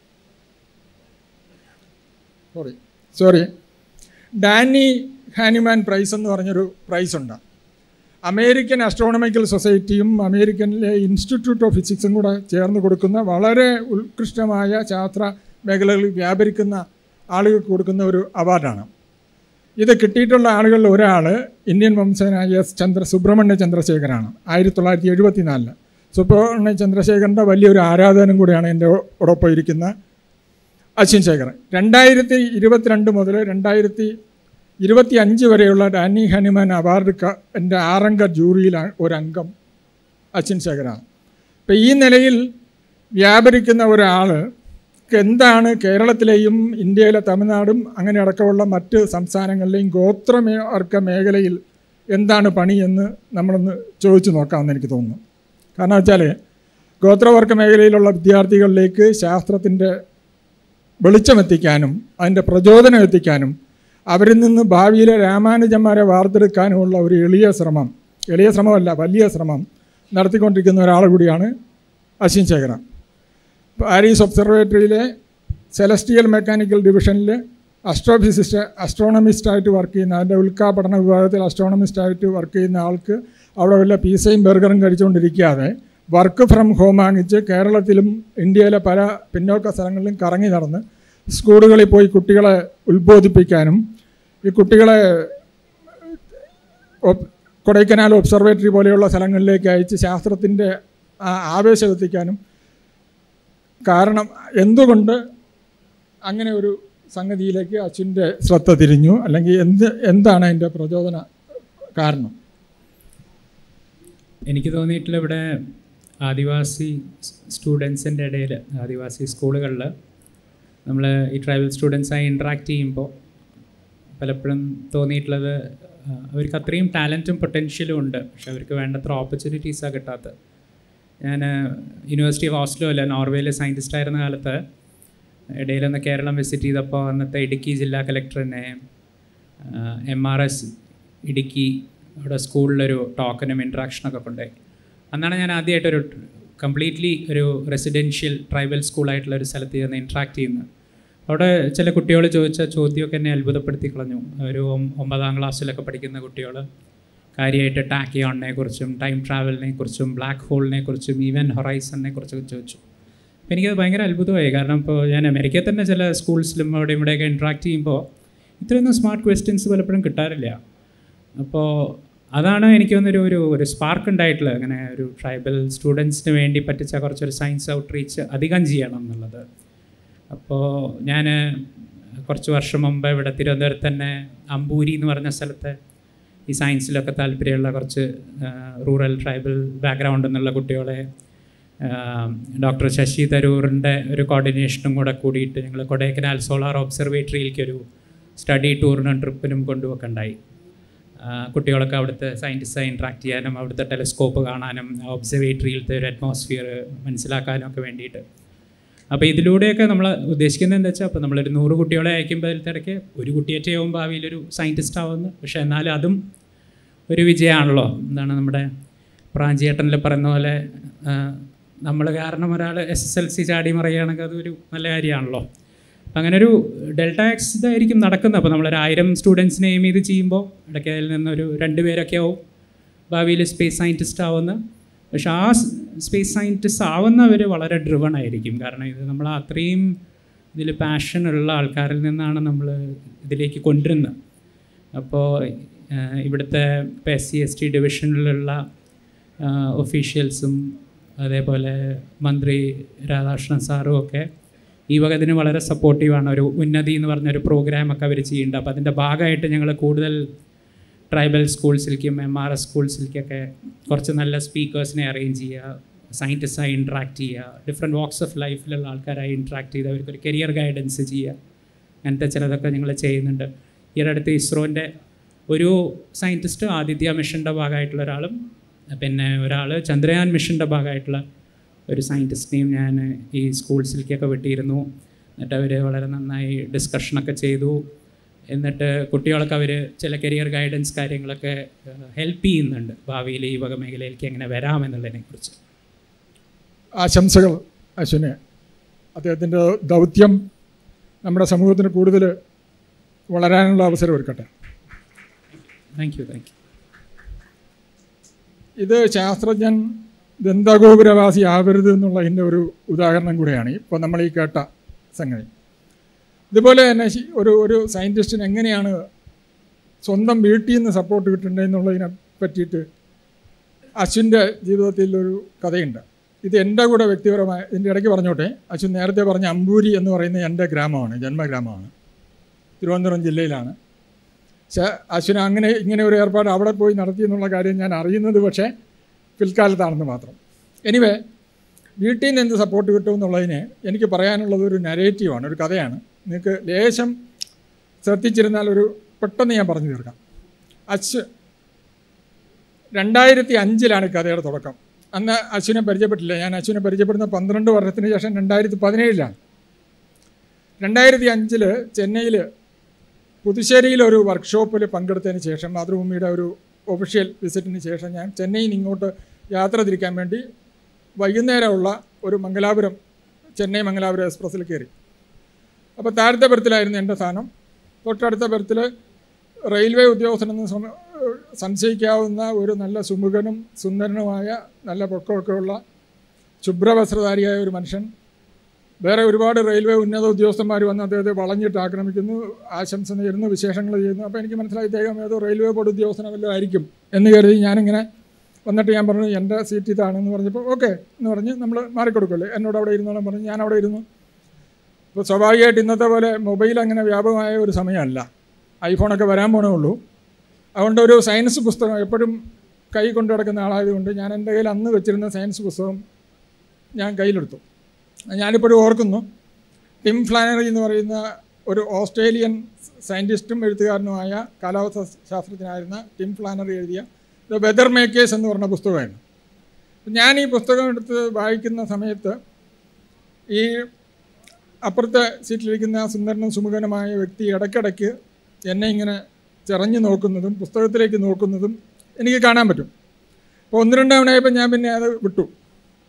sorry sorry Dannie Heineman prize എന്ന് പറഞ്ഞൊരു പ്രൈസ് ഉണ്ട് അമേരിക്കൻ ആസ്ട്രോണമിക്കൽ സൊസൈറ്റിയും അമേരിക്കനിലെ ഇൻസ്റ്റിറ്റ്യൂട്ട് ഓഫ് ഫിസിക്സും കൂടെ ചേർന്ന് കൊടുക്കുന്ന വളരെ ഉത്കൃഷ്ടമായ ശാസ്ത്ര മേഖലകളിൽ വ്യാപരിക്കുന്ന ആളുകൾക്ക് കൊടുക്കുന്ന ഒരു അവാർഡാണ് ഇത് കിട്ടിയിട്ടുള്ള ആളുകളിൽ ഒരാൾ ഇന്ത്യൻ വംശജനായ എസ് ചന്ദ്ര സുബ്രഹ്മണ്യ ചന്ദ്രശേഖരാണ് ആയിരത്തി തൊള്ളായിരത്തി എഴുപത്തി നാലില് സുബ്രഹ്മണ്യ ചന്ദ്രശേഖരൻ്റെ വലിയൊരു ആരാധനം കൂടിയാണ് എൻ്റെ ഒടൊപ്പം ഇരിക്കുന്ന അശ്വിൻ ശേഖർ രണ്ടായിരത്തി ഇരുപത്തിരണ്ട് മുതൽ രണ്ടായിരത്തി ഇരുപത്തി അഞ്ച് വരെയുള്ള ഡാനി ഹനുമാൻ അവാർഡ് ക- എൻ്റെ ആറംഗ ജൂറിയിലാണ് ഒരംഗം അശ്വിൻ ശേഖരാണ് അപ്പം ഈ നിലയിൽ വ്യാപരിക്കുന്ന ഒരാൾ എന്താണ് കേരളത്തിലെയും ഇന്ത്യയിലെ തമിഴ്നാടും അങ്ങനെ അടക്കമുള്ള മറ്റ് സംസ്ഥാനങ്ങളിലെയും ഗോത്രവർഗ മേഖലയിൽ എന്താണ് പണി എന്ന് നമ്മളൊന്ന് ചോദിച്ചു നോക്കാമെന്ന് എനിക്ക് തോന്നുന്നു കാരണം വെച്ചാൽ ഗോത്രവർഗ മേഖലയിലുള്ള വിദ്യാർത്ഥികളിലേക്ക് ശാസ്ത്രത്തിൻ്റെ വെളിച്ചമെത്തിക്കാനും അതിൻ്റെ പ്രചോദനം എത്തിക്കാനും അവരിൽ നിന്ന് ഭാവിയിലെ രാമാനുജന്മാരെ വാർത്തെടുക്കാനുമുള്ള ഒരു എളിയ ശ്രമം എളിയ ശ്രമമല്ല വലിയ ശ്രമം നടത്തിക്കൊണ്ടിരിക്കുന്ന ഒരാൾ കൂടിയാണ് അശ്വിൻ ശേഖര പാരീസ് ഒബ്സർവേറ്ററിയിലെ സെലസ്റ്റിയൽ മെക്കാനിക്കൽ ഡിവിഷനിൽ അസ്ട്രോഫിസിസ്റ്റ് അസ്ട്രോണമിസ്റ്റായിട്ട് വർക്ക് ചെയ്യുന്ന അതിൻ്റെ ഉൽക്കാപഠന വിഭാഗത്തിൽ അസ്ട്രോണമിസ്റ്റായിട്ട് വർക്ക് ചെയ്യുന്ന ആൾക്ക് അവിടെ വല്ല പീസയും ബർഗറും കഴിച്ചുകൊണ്ടിരിക്കാതെ വർക്ക് ഫ്രം ഹോം വാങ്ങിച്ച് കേരളത്തിലും ഇന്ത്യയിലെ പല പിന്നോക്ക സ്ഥലങ്ങളിലും കറങ്ങി നടന്ന് സ്കൂളുകളിൽ പോയി കുട്ടികളെ ഉത്ബോധിപ്പിക്കാനും ഈ കുട്ടികളെ ഒപ്- കൊടൈക്കനാൽ ഒബ്സർവേറ്ററി പോലെയുള്ള സ്ഥലങ്ങളിലേക്ക് അയച്ച് ശാസ്ത്രത്തിൻ്റെ ആ ആവേശം എത്തിക്കാനും കാരണം എന്തുകൊണ്ട് അങ്ങനെ ഒരു സംഗതിയിലേക്ക് അച്ഛൻ്റെ ശ്രദ്ധ തിരിഞ്ഞു അല്ലെങ്കിൽ എന്ത് എന്താണ് അതിൻ്റെ പ്രചോദന കാരണം എനിക്ക് തോന്നിയിട്ടുള്ള ഇവിടെ ആദിവാസി സ്റ്റുഡൻസിൻ്റെ ഇടയിൽ ആദിവാസി സ്കൂളുകളിൽ നമ്മൾ ഈ ട്രൈബൽ സ്റ്റുഡൻസായി ഇൻട്രാക്ട് ചെയ്യുമ്പോൾ പലപ്പോഴും തോന്നിയിട്ടുള്ളത് ആ, അവർക്ക് അത്രയും ടാലൻറ്റും പൊട്ടൻഷ്യലും ഉണ്ട് പക്ഷെ അവർക്ക് വേണ്ടത്ര ഓപ്പർച്യൂണിറ്റീസാണ് കിട്ടാത്തത് ഞാൻ യൂണിവേഴ്സിറ്റി ഓഫ് ഓസ്ലോയിൽ നോർവേയിലെ സയൻറ്റിസ്റ്റ് ആയിരുന്ന കാലത്ത് ഇടയിലൊന്ന് കേരളം വിസിറ്റ് ചെയ്തപ്പോൾ അന്നത്തെ ഇടുക്കി ജില്ലാ കളക്ടറിനെ എം ആർ എസ് ഇടുക്കി അവിടെ സ്കൂളിലൊരു ടോക്കനും ഇൻട്രാക്ഷനൊക്കെ കൊണ്ടുപോയി അന്നാണ് ഞാൻ ആദ്യമായിട്ടൊരു കംപ്ലീറ്റ്ലി ഒരു റെസിഡൻഷ്യൽ ട്രൈബൽ സ്കൂളായിട്ടുള്ള ഒരു സ്ഥലത്ത് ചെന്ന് ഇൻട്രാക്ട് ചെയ്യുന്നത് അവിടെ ചില കുട്ടികൾ ചോദിച്ച ചോദ്യമൊക്കെ എന്നെ അത്ഭുതപ്പെടുത്തി കളഞ്ഞു ഒരു ഒം- ഒമ്പതാം ക്ലാസ്സിലൊക്കെ പഠിക്കുന്ന കുട്ടികൾ കാര്യമായിട്ട് ടാക്കിയോണിനെ കുറിച്ചും ടൈം ട്രാവലിനെ കുറിച്ചും ബ്ലാക്ക് ഹോളിനെ കുറിച്ചും ഈവൻ ഹൊറൈസണിനെ കുറിച്ചൊക്കെ ചോദിച്ചു അപ്പോൾ എനിക്കത് ഭയങ്കര അത്ഭുതമായി കാരണം ഇപ്പോൾ ഞാൻ അമേരിക്കയിൽ തന്നെ ചില സ്കൂൾസിലും അവിടെ ഇവിടെയൊക്കെ ഇൻട്രാക്ട് ചെയ്യുമ്പോൾ ഇത്രയൊന്നും സ്മാർട്ട് ക്വസ്റ്റ്യൻസ് പലപ്പോഴും കിട്ടാറില്ല അപ്പോൾ അതാണ് എനിക്ക് തോന്നുന്നൊരു ഒരു ഒരു സ്പാർക്ക് ഉണ്ടായിട്ടുള്ളത് അങ്ങനെ ഒരു ട്രൈബൽ സ്റ്റുഡൻസിന് വേണ്ടി പറ്റിച്ച കുറച്ചൊരു സയൻസ് ഔട്ട് റീച്ച് അധികം ചെയ്യണം എന്നുള്ളത് അപ്പോൾ ഞാൻ കുറച്ച് വർഷം മുമ്പ് ഇവിടെ തിരുവനന്തപുരത്ത് തന്നെ അമ്പൂരി എന്ന് പറഞ്ഞ സ്ഥലത്ത് ഈ സയൻസിലൊക്കെ താല്പര്യമുള്ള കുറച്ച് റൂറൽ ട്രൈബൽ ബാക്ക്ഗ്രൗണ്ട് എന്നുള്ള കുട്ടികളെ ഡോക്ടർ ശശി തരൂറിൻ്റെ ഒരു കോർഡിനേഷനും കൂടെ കൂടിയിട്ട് ഞങ്ങൾ കൊടൈക്കനാൽ സോളാർ ഒബ്സർവേറ്ററിയിലേക്ക് ഒരു സ്റ്റഡി ടൂറിനും ട്രിപ്പിനും കൊണ്ടുപോക്കുണ്ടായി ആ, കുട്ടികളൊക്കെ അവിടുത്തെ സയൻറ്റിസ്റ്റായി ഇൻട്രാക്ട് ചെയ്യാനും അവിടുത്തെ ടെലിസ്കോപ്പ് കാണാനും ഒബ്സർവേറ്ററിയിലത്തെ ഒരു അറ്റ്മോസ്ഫിയർ മനസ്സിലാക്കാനും ഒക്കെ വേണ്ടിയിട്ട് അപ്പോൾ ഇതിലൂടെയൊക്കെ നമ്മൾ ഉദ്ദേശിക്കുന്നത് എന്താ വെച്ചാൽ അപ്പോൾ നമ്മളൊരു നൂറ് കുട്ടികളെ അയക്കുമ്പോൾ അതിലത്തിടയ്ക്ക് ഒരു കുട്ടിയേറ്റ് ആവും ഭാവിയിലൊരു സയൻറ്റിസ്റ്റ് ആവുന്നു പക്ഷേ എന്നാലും അതും ഒരു വിജയമാണല്ലോ എന്താണ് നമ്മുടെ പ്രാഞ്ചിയേട്ടനിൽ പറയുന്ന പോലെ നമ്മൾ കാരണം ഒരാൾ എസ് എസ് എൽ സി ചാടി മറിയുകയാണെങ്കിൽ അതൊരു നല്ല കാര്യമാണല്ലോ അപ്പം അങ്ങനെ ഒരു ഡെൽറ്റ എക്സ് ഇതായിരിക്കും നടക്കുന്നത് അപ്പോൾ നമ്മളൊരു ആയിരം സ്റ്റുഡൻസിനെ എയിം ചെയ്ത് ചെയ്യുമ്പോൾ ഇടയ്ക്ക് അതിൽ നിന്നൊരു രണ്ട് പേരൊക്കെ ആവും ഭാവിയിൽ സ്പേസ് സയൻറ്റിസ്റ്റ് ആവുന്ന പക്ഷെ ആ സ്പേസ് സയൻറ്റിസ്റ്റ് ആവുന്നവർ വളരെ ഡ്രിവൺ ആയിരിക്കും കാരണം ഇത് നമ്മൾ അത്രയും ഇതിൽ പാഷൻ ഉള്ള ആൾക്കാരിൽ നിന്നാണ് നമ്മൾ ഇതിലേക്ക് കൊണ്ടുവരുന്നത് അപ്പോൾ ഇവിടുത്തെ ഇപ്പോൾ എസ് സി എസ് ടി ഡിവിഷനിലുള്ള ഒഫീഷ്യൽസും അതേപോലെ മന്ത്രി രാധാകൃഷ്ണൻ സാറും ഒക്കെ ഈ വക ഇതിന് വളരെ സപ്പോർട്ടീവാണ് ഒരു ഉന്നതി എന്ന് പറഞ്ഞൊരു പ്രോഗ്രാമൊക്കെ അവർ ചെയ്യുന്നുണ്ട് അപ്പോൾ അതിൻ്റെ ഭാഗമായിട്ട് ഞങ്ങൾ കൂടുതൽ ട്രൈബൽ സ്കൂൾസിലേക്കും എം ആർ എസ് സ്കൂൾസിലേക്കൊക്കെ കുറച്ച് നല്ല സ്പീക്കേഴ്സിനെ അറേഞ്ച് ചെയ്യുക സയൻറ്റിസ്റ്റായി ഇൻട്രാക്ട് ചെയ്യുക ഡിഫറെൻറ്റ് വാക്സ് ഓഫ് ലൈഫിലുള്ള ആൾക്കാരായി ഇൻട്രാക്ട് ചെയ്ത് അവർക്കൊരു കരിയർ ഗൈഡൻസ് ചെയ്യുക അങ്ങനത്തെ ചിലതൊക്കെ ഞങ്ങൾ ചെയ്യുന്നുണ്ട് ഈ അടുത്ത് ഇസ്രോൻ്റെ ഒരു സയൻറ്റിസ്റ്റ് ആദിത്യ മിഷൻ്റെ ഭാഗമായിട്ടുള്ള ഒരാളും പിന്നെ ഒരാൾ ചന്ദ്രയാൻ മിഷൻ്റെ ഭാഗമായിട്ടുള്ള ഒരു സയൻറ്റിസ്റ്റിനെയും ഞാൻ ഈ സ്കൂൾസിലേക്കൊക്കെ വിട്ടിരുന്നു എന്നിട്ട് അവർ വളരെ നന്നായി ഡിസ്കഷനൊക്കെ ചെയ്തു എന്നിട്ട് കുട്ടികളൊക്കെ അവർ ചില കരിയർ ഗൈഡൻസ് കാര്യങ്ങളൊക്കെ ഹെൽപ്പ് ചെയ്യുന്നുണ്ട് ഭാവിയിൽ ഈ വക മേഖലയിലേക്ക് എങ്ങനെ വരാമെന്നുള്ളതിനെക്കുറിച്ച് ആശംസകൾ അശ്വിന് അദ്ദേഹത്തിൻ്റെ ദൗത്യം നമ്മുടെ സമൂഹത്തിന് കൂടുതൽ വളരാനുള്ള അവസരം ഒരുക്കട്ടെ താങ്ക് യു താങ്ക് യു ഇത് ശാസ്ത്രജ്ഞൻ ദന്തഗോപുരവാസി ആവരുത് എന്നുള്ളതിൻ്റെ ഒരു ഉദാഹരണം കൂടെയാണ് ഇപ്പോൾ നമ്മൾ ഈ കേട്ട സംഗതി ഇതുപോലെ തന്നെ ശി- ഒരു ഒരു സയൻറ്റിസ്റ്റിന് എങ്ങനെയാണ് സ്വന്തം വീട്ടിൽ നിന്ന് സപ്പോർട്ട് കിട്ടേണ്ടതെന്നുള്ളതിനെ പറ്റിയിട്ട് അശ്വിൻ്റെ ജീവിതത്തിൽ ഒരു കഥയുണ്ട് ഇത് എൻ്റെ കൂടെ വ്യക്തിപരമായ ഇതിൻ്റെ ഇടയ്ക്ക് പറഞ്ഞോട്ടെ അശ്വിൻ നേരത്തെ പറഞ്ഞ അമ്പൂരി എന്ന് പറയുന്നത് എൻ്റെ ഗ്രാമമാണ് ജന്മഗ്രാമമാണ് തിരുവനന്തപുരം ജില്ലയിലാണ് പക്ഷേ അശ്വിന് അങ്ങനെ ഇങ്ങനെ ഒരു ഏർപ്പാട് അവിടെ പോയി നടത്തി എന്നുള്ള കാര്യം ഞാൻ അറിയുന്നത് പക്ഷേ പിൽക്കാലത്താണെന്ന് മാത്രം എനിവേ വീട്ടിൽ നിന്ന് എന്ത് സപ്പോർട്ട് കിട്ടുമെന്നുള്ളതിന് എനിക്ക് പറയാനുള്ളത് ഒരു നരേറ്റീവാണ് ഒരു കഥയാണ് നിങ്ങൾക്ക് ലേശം ശ്രദ്ധിച്ചിരുന്നാൽ ഒരു പെട്ടെന്ന് ഞാൻ പറഞ്ഞു തീർക്കാം അശ്വ് രണ്ടായിരത്തി അഞ്ചിലാണ് ഈ കഥയുടെ തുടക്കം അന്ന് അശ്വിനെ പരിചയപ്പെട്ടില്ല ഞാൻ അശ്വിനെ പരിചയപ്പെടുന്ന പന്ത്രണ്ട് വർഷത്തിന് ശേഷം രണ്ടായിരത്തി പതിനേഴിലാണ് രണ്ടായിരത്തി അഞ്ചിൽ ചെന്നൈയിൽ പുതുശ്ശേരിയിൽ ഒരു വർക്ക്ഷോപ്പിൽ പങ്കെടുത്തതിന് ശേഷം മാതൃഭൂമിയുടെ ഒരു ഒഫീഷ്യൽ വിസിറ്റിന് ശേഷം ഞാൻ ചെന്നൈയിൽ നിന്ന് ഇങ്ങോട്ട് യാത്ര തിരിക്കാൻ വേണ്ടി വൈകുന്നേരമുള്ള ഒരു മംഗലാപുരം ചെന്നൈ മംഗലാപുരം എക്സ്പ്രസ്സിൽ കയറി അപ്പോൾ താഴത്തെ ബെർത്തിലായിരുന്നു എൻ്റെ സ്ഥാനം തൊട്ടടുത്ത ബെർത്തിൽ റെയിൽവേ ഉദ്യോഗസ്ഥനെന്ന് സം- സംശയിക്കാവുന്ന ഒരു നല്ല സുമുഖനും സുന്ദരനുമായ നല്ല പൊക്കമൊക്കെ ഉള്ള ശുഭ്രവസ്ത്രധാരിയായ ഒരു മനുഷ്യൻ വേറെ ഒരുപാട് റെയിൽവേ ഉന്നത ഉദ്യോഗസ്ഥന്മാർ വന്ന് അദ്ദേഹത്തെ വളഞ്ഞിട്ട് ആക്രമിക്കുന്നു ആശംസ നേരുന്നു വിശേഷങ്ങൾ ചെയ്യുന്നു അപ്പോൾ എനിക്ക് മനസ്സിലായി ഇദ്ദേഹം ഏതോ റെയിൽവേ ബോർഡ് ഉദ്യോഗസ്ഥനോ വല്ലതും ആയിരിക്കും എന്ന് കരുതി ഞാനിങ്ങനെ വന്നിട്ട് ഞാൻ പറഞ്ഞു എൻ്റെ സീറ്റ് ഇതാണെന്ന് പറഞ്ഞപ്പോൾ ഓക്കെ എന്ന് പറഞ്ഞ് നമ്മൾ മാറിക്കൊടുക്കുമല്ലോ എന്നോട് അവിടെ ഇരുന്നോളം പറഞ്ഞു ഞാൻ അവിടെ ഇരുന്നു ഇപ്പോൾ സ്വാഭാവികമായിട്ട് ഇന്നത്തെ പോലെ മൊബൈൽ അങ്ങനെ വ്യാപകമായ ഒരു സമയമല്ല ഐഫോണൊക്കെ വരാൻ പോണേ ഉള്ളൂ അതുകൊണ്ട് ഒരു സയൻസ് പുസ്തകം എപ്പോഴും കൈ കൊണ്ടു നടക്കുന്ന ആളായതുകൊണ്ട് ഞാൻ എൻ്റെ കയ്യിൽ അന്ന് വെച്ചിരുന്ന സയൻസ് പുസ്തകം ഞാൻ കയ്യിലെടുത്തു ഞാനിപ്പോഴും ഓർക്കുന്നു ടിം ഫ്ലാനറി എന്ന് പറയുന്ന ഒരു ഓസ്ട്രേലിയൻ സയൻറ്റിസ്റ്റും എഴുത്തുകാരനുമായ കാലാവസ്ഥ ശാസ്ത്രജ്ഞനായിരുന്ന ടിം ഫ്ലാനറി എഴുതിയ ദ വെതർ മേക്കേഴ്സ് എന്ന് പറഞ്ഞ പുസ്തകമായിരുന്നു ഞാൻ ഈ പുസ്തകം എടുത്ത് വായിക്കുന്ന സമയത്ത് ഈ അപ്പുറത്തെ സീറ്റിലിരിക്കുന്ന ആ സുന്ദരനും സുമുഖനുമായ വ്യക്തി ഇടയ്ക്കിടയ്ക്ക് എന്നെ ഇങ്ങനെ ചിറഞ്ഞു നോക്കുന്നതും പുസ്തകത്തിലേക്ക് നോക്കുന്നതും എനിക്ക് കാണാൻ പറ്റും അപ്പോൾ ഒന്ന് രണ്ട് തവണയായപ്പോൾ ഞാൻ പിന്നെ അത് വിട്ടു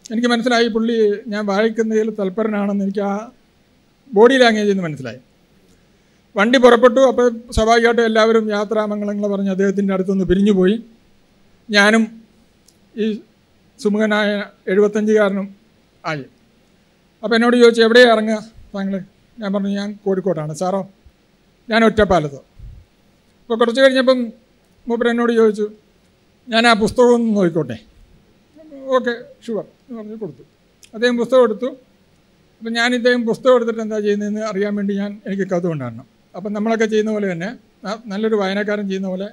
എനിക്ക് മനസ്സിലായി പുള്ളി ഞാൻ വായിക്കുന്നതിൽ തൽപരനാണെന്ന് എനിക്ക് ആ ബോഡി ലാംഗ്വേജിൽ നിന്ന് മനസ്സിലായി വണ്ടി പുറപ്പെട്ടു അപ്പോൾ സ്വാഭാവികമായിട്ടും എല്ലാവരും യാത്രാമംഗളങ്ങൾ പറഞ്ഞ് അദ്ദേഹത്തിൻ്റെ അടുത്തുനിന്ന് പിരിഞ്ഞുപോയി ഞാനും ഈ സുമുഖനായ എഴുപത്തഞ്ചുകാരനും ആയി അപ്പോൾ എന്നോട് ചോദിച്ചു എവിടെയാണ് ഇറങ്ങുക താങ്കൾ ഞാൻ പറഞ്ഞു ഞാൻ കോഴിക്കോട്ടാണ് സാറോ ഞാൻ ഒറ്റപ്പാലത്ത് അപ്പോൾ കുറച്ച് കഴിഞ്ഞപ്പം മൂപ്പർ എന്നോട് ചോദിച്ചു ഞാൻ ആ പുസ്തകം ഒന്ന് നോക്കിക്കോട്ടെ ഓക്കെ ഷുവർ എന്ന് പറഞ്ഞ് കൊടുത്തു അദ്ദേഹം പുസ്തകം എടുത്തു അപ്പം ഞാൻ ഇദ്ദേഹം പുസ്തകം എടുത്തിട്ട് എന്താ ചെയ്യുന്നതെന്ന് അറിയാൻ വേണ്ടി ഞാൻ എനിക്ക് കൗതുകം ഉണ്ടായിരുന്നു അപ്പം നമ്മളൊക്കെ ചെയ്യുന്ന പോലെ തന്നെ ന- നല്ലൊരു വായനക്കാരൻ ചെയ്യുന്ന പോലെ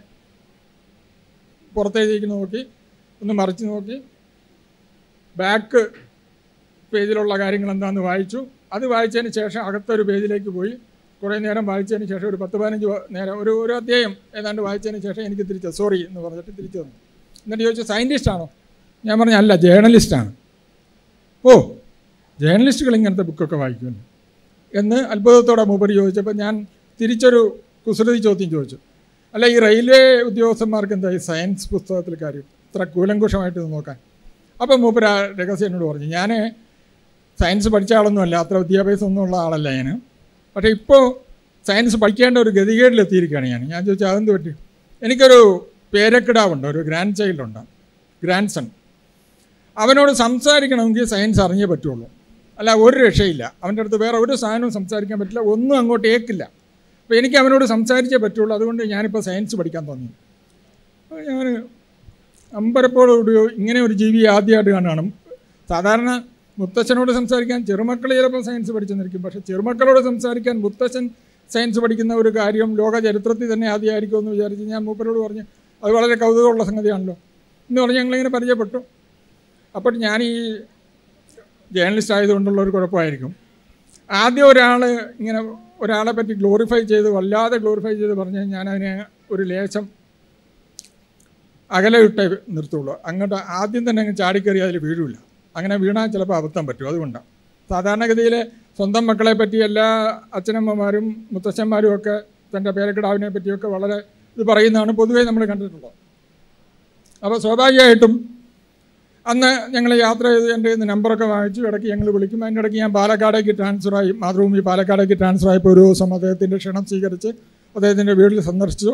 പുറത്തേക്ക് നോക്കി ഒന്ന് മറിച്ച് നോക്കി ബാക്ക് പേജിലുള്ള കാര്യങ്ങൾ എന്താണെന്ന് വായിച്ചു അത് വായിച്ചതിന് ശേഷം അകത്തൊരു പേജിലേക്ക് പോയി കുറേ നേരം വായിച്ചതിന് ശേഷം ഒരു പത്ത് പതിനഞ്ച് വ- നേരം ഒരു ഒരു അധ്യായം ഏതാണ്ട് വായിച്ചതിന് ശേഷം എനിക്ക് തിരിച്ചു സോറി എന്ന് പറഞ്ഞിട്ട് തിരിച്ചു തന്നു എന്നിട്ട് ചോദിച്ചു സയൻറ്റിസ്റ്റ് ആണോ ഞാൻ പറഞ്ഞു അല്ല ജേർണലിസ്റ്റാണ് ഓ ജേർണലിസ്റ്റുകൾ ഇങ്ങനത്തെ ബുക്കൊക്കെ വായിക്കുമല്ലോ എന്ന് അത്ഭുതത്തോടെ മൂപ്പര് ചോദിച്ചപ്പോൾ ഞാൻ തിരിച്ചൊരു കുസൃതി ചോദ്യം ചോദിച്ചു അല്ല ഈ റെയിൽവേ ഉദ്യോഗസ്ഥന്മാർക്ക് എന്താ ഈ സയൻസ് പുസ്തകത്തിൽ കാര്യം ഇത്ര കൂലങ്കുഷമായിട്ട് ഇത് നോക്കാൻ അപ്പോൾ മൂപ്പര് ആ രഹസ്യം എന്നോട് പറഞ്ഞു ഞാൻ സയൻസ് പഠിച്ച ആളൊന്നുമല്ല അത്ര വിദ്യാഭ്യാസം ഒന്നും ഉള്ള ആളല്ല ഞാൻ പക്ഷേ ഇപ്പോൾ സയൻസ് പഠിക്കേണ്ട ഒരു ഗതികേടിലെത്തിയിരിക്കുകയാണ് ഞാൻ ഞാൻ ചോദിച്ചാൽ അതെന്ത് പറ്റി എനിക്കൊരു പേരക്കിടാവുണ്ട് ഒരു ഗ്രാൻഡ് ചൈൽഡ് ഉണ്ട് ഗ്രാൻഡ് സൺ അവനോട് സംസാരിക്കണമെങ്കിൽ സയൻസ് അറിഞ്ഞേ പറ്റുള്ളൂ അല്ല ഒരു രക്ഷയില്ല അവൻ്റെ അടുത്ത് വേറെ ഒരു സാധനവും സംസാരിക്കാൻ പറ്റില്ല ഒന്നും അങ്ങോട്ട് ഏക്കില്ല അപ്പോൾ എനിക്ക് അവനോട് സംസാരിച്ചേ പറ്റുള്ളൂ അതുകൊണ്ട് ഞാനിപ്പോൾ സയൻസ് പഠിക്കാൻ തോന്നി അപ്പോൾ ഞാൻ അമ്പരപ്പോടുകൂടി ഇങ്ങനെ ഒരു ജീവി ആദ്യമായിട്ട് കാണുകയാണ് സാധാരണ മുത്തച്ഛനോട് സംസാരിക്കാൻ ചെറുമക്കൾ ചിലപ്പോൾ സയൻസ് പഠിച്ചെന്നിരിക്കും പക്ഷേ ചെറുമക്കളോട് സംസാരിക്കാൻ മുത്തച്ഛൻ സയൻസ് പഠിക്കുന്ന ഒരു കാര്യം ലോക ചരിത്രത്തിൽ തന്നെ ആദ്യമായിരിക്കും എന്ന് വിചാരിച്ച് ഞാൻ മൂപ്പരോട് പറഞ്ഞു അത് വളരെ കൗതുകമുള്ള സംഗതിയാണല്ലോ എന്ന് പറഞ്ഞ് ഞങ്ങളിങ്ങനെ പരിചയപ്പെട്ടു അപ്പോൾ ഞാൻ ഈ ജേർണലിസ്റ്റ് ആയതുകൊണ്ടുള്ള ഒരു കുഴപ്പമായിരിക്കും ആദ്യം ഒരാൾ ഇങ്ങനെ ഒരാളെ പറ്റി ഗ്ലോറിഫൈ ചെയ്ത് വല്ലാതെ ഗ്ലോറിഫൈ ചെയ്ത് പറഞ്ഞ് ഞാനതിനെ ഒരു ലേശം അകലെ വിട്ടേ നിർത്തുള്ളൂ അങ്ങോട്ട് ആദ്യം തന്നെ അങ്ങ് ചാടിക്കയറി അതിൽ വീഴില്ല അങ്ങനെ വീണാൽ ചിലപ്പോൾ അബദ്ധം പറ്റും അതുകൊണ്ടാണ് സാധാരണഗതിയിൽ സ്വന്തം മക്കളെ പറ്റി എല്ലാ അച്ഛനമ്മമാരും മുത്തച്ഛന്മാരും ഒക്കെ തൻ്റെ പേരക്കിടാവിനെ പറ്റിയൊക്കെ വളരെ ഇത് പറയുന്നതാണ് പൊതുവേ നമ്മൾ കണ്ടിട്ടുള്ളത് അപ്പോൾ സ്വാഭാവികമായിട്ടും അന്ന് ഞങ്ങൾ യാത്ര ചെയ്ത് എൻ്റെ കയ്യിൽ നിന്ന് നമ്പറൊക്കെ വാങ്ങിച്ചു ഇടയ്ക്ക് ഞങ്ങൾ വിളിക്കും അതിൻ്റെ ഇടയ്ക്ക് ഞാൻ പാലക്കാടേക്ക് ട്രാൻസ്ഫറായി മാതൃഭൂമി പാലക്കാടേക്ക് ട്രാൻസ്ഫർ ആയപ്പോൾ ഒരു ദിവസം അദ്ദേഹത്തിൻ്റെ ക്ഷണം സ്വീകരിച്ച് അദ്ദേഹത്തിൻ്റെ വീട്ടിൽ സന്ദർശിച്ചു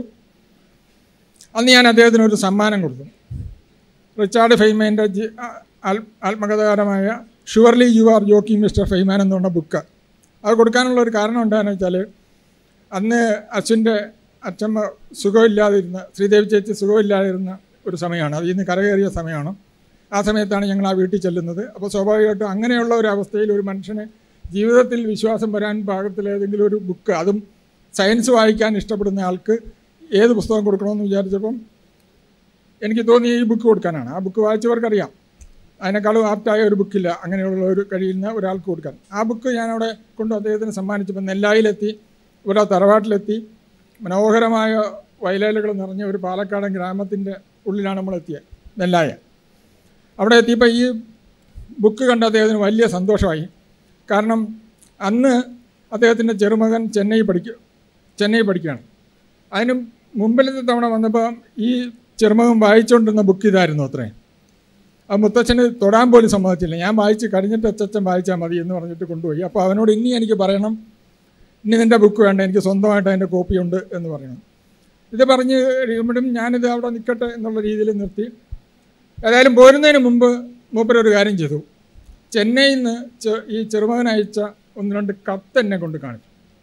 അന്ന് ഞാൻ അദ്ദേഹത്തിന് ഒരു സമ്മാനം കൊടുത്തു റിച്ചാർഡ് ഫെയ്മേൻ്റെ ജി ആൽ- ആത്മകഥാകരമായ surely you are joking mister Feynman എന്ന് പറഞ്ഞ ബുക്ക് അത് കൊടുക്കാനുള്ള ഒരു കാരണം എന്താണെന്ന് വെച്ചാൽ അന്ന് അച്ഛൻ്റെ അച്ഛമ്മ സുഖമില്ലാതിരുന്ന ശ്രീദേവി ചേച്ചി സുഖമില്ലാതിരുന്ന ഒരു സമയമാണ് അതിൽ നിന്ന് കരകയറിയ സമയമാണ് ആ സമയത്താണ് ഞങ്ങൾ ആ വീട്ടിൽ ചെല്ലുന്നത് അപ്പോൾ സ്വാഭാവികമായിട്ടും അങ്ങനെയുള്ള ഒരു അവസ്ഥയിൽ ഒരു മനുഷ്യന് ജീവിതത്തിൽ വിശ്വാസം വരാൻ പാകത്തിൽ ഏതെങ്കിലും ഒരു ബുക്ക് അതും സയൻസ് വായിക്കാൻ ഇഷ്ടപ്പെടുന്ന ആൾക്ക് ഏത് പുസ്തകം കൊടുക്കണമെന്ന് വിചാരിച്ചപ്പം എനിക്ക് തോന്നി ഈ ബുക്ക് കൊടുക്കാനാണ് ആ ബുക്ക് വായിച്ചവർക്കറിയാം അതിനേക്കാളും ആപ്റ്റായ ഒരു ബുക്കില്ല അങ്ങനെയുള്ള ഒരു കഴിയുന്ന ഒരാൾക്ക് കൊടുക്കാൻ ആ ബുക്ക് ഞാനവിടെ കൊണ്ട് അദ്ദേഹത്തിന് സമ്മാനിച്ചപ്പോൾ നെല്ലായിലെത്തി ഇവിടെ തറവാട്ടിലെത്തി മനോഹരമായ വയലേലകൾ നിറഞ്ഞ ഒരു പാലക്കാടൻ ഗ്രാമത്തിൻ്റെ ഉള്ളിലാണ് നമ്മൾ എത്തിയത് നെല്ലായ അവിടെ എത്തിയപ്പോൾ ഈ ബുക്ക് കണ്ട അദ്ദേഹത്തിന് വലിയ സന്തോഷമായി കാരണം അന്ന് അദ്ദേഹത്തിൻ്റെ ചെറുമകൻ ചെന്നൈ പഠിക്കുക ചെന്നൈ പഠിക്കുകയാണ് അതിന് മുമ്പിലത്തെ തവണ വന്നപ്പോൾ ഈ ചെറുമകൻ വായിച്ചുകൊണ്ടിരുന്ന ബുക്ക് ഇതായിരുന്നു അത്രയും ആ മുത്തച്ഛന് തൊടാൻ പോലും സമ്മതിച്ചില്ല ഞാൻ വായിച്ച് കഴിഞ്ഞിട്ട് അച്ചച്ചൻ വായിച്ചാൽ മതി എന്ന് പറഞ്ഞിട്ട് കൊണ്ടുപോയി അപ്പോൾ അവനോട് ഇനി എനിക്ക് പറയണം ഇനി നിൻ്റെ ബുക്ക് വേണ്ട എനിക്ക് സ്വന്തമായിട്ട് അതിൻ്റെ കോപ്പിയുണ്ട് എന്ന് പറയണം ഇത് പറഞ്ഞ് കഴിയുമ്പോഴും ഞാനിത് അവിടെ നിൽക്കട്ടെ എന്നുള്ള രീതിയിൽ നിർത്തി ഏതായാലും പോരുന്നതിന് മുമ്പ് മൂപ്പരൊരു കാര്യം ചെയ്തു ചെന്നൈയിൽ നിന്ന് ചെ- ഈ ചെറുമകൻ അയച്ച ഒന്ന് രണ്ട് കത്ത് എന്നെ കൊണ്ട് കാണിച്ചു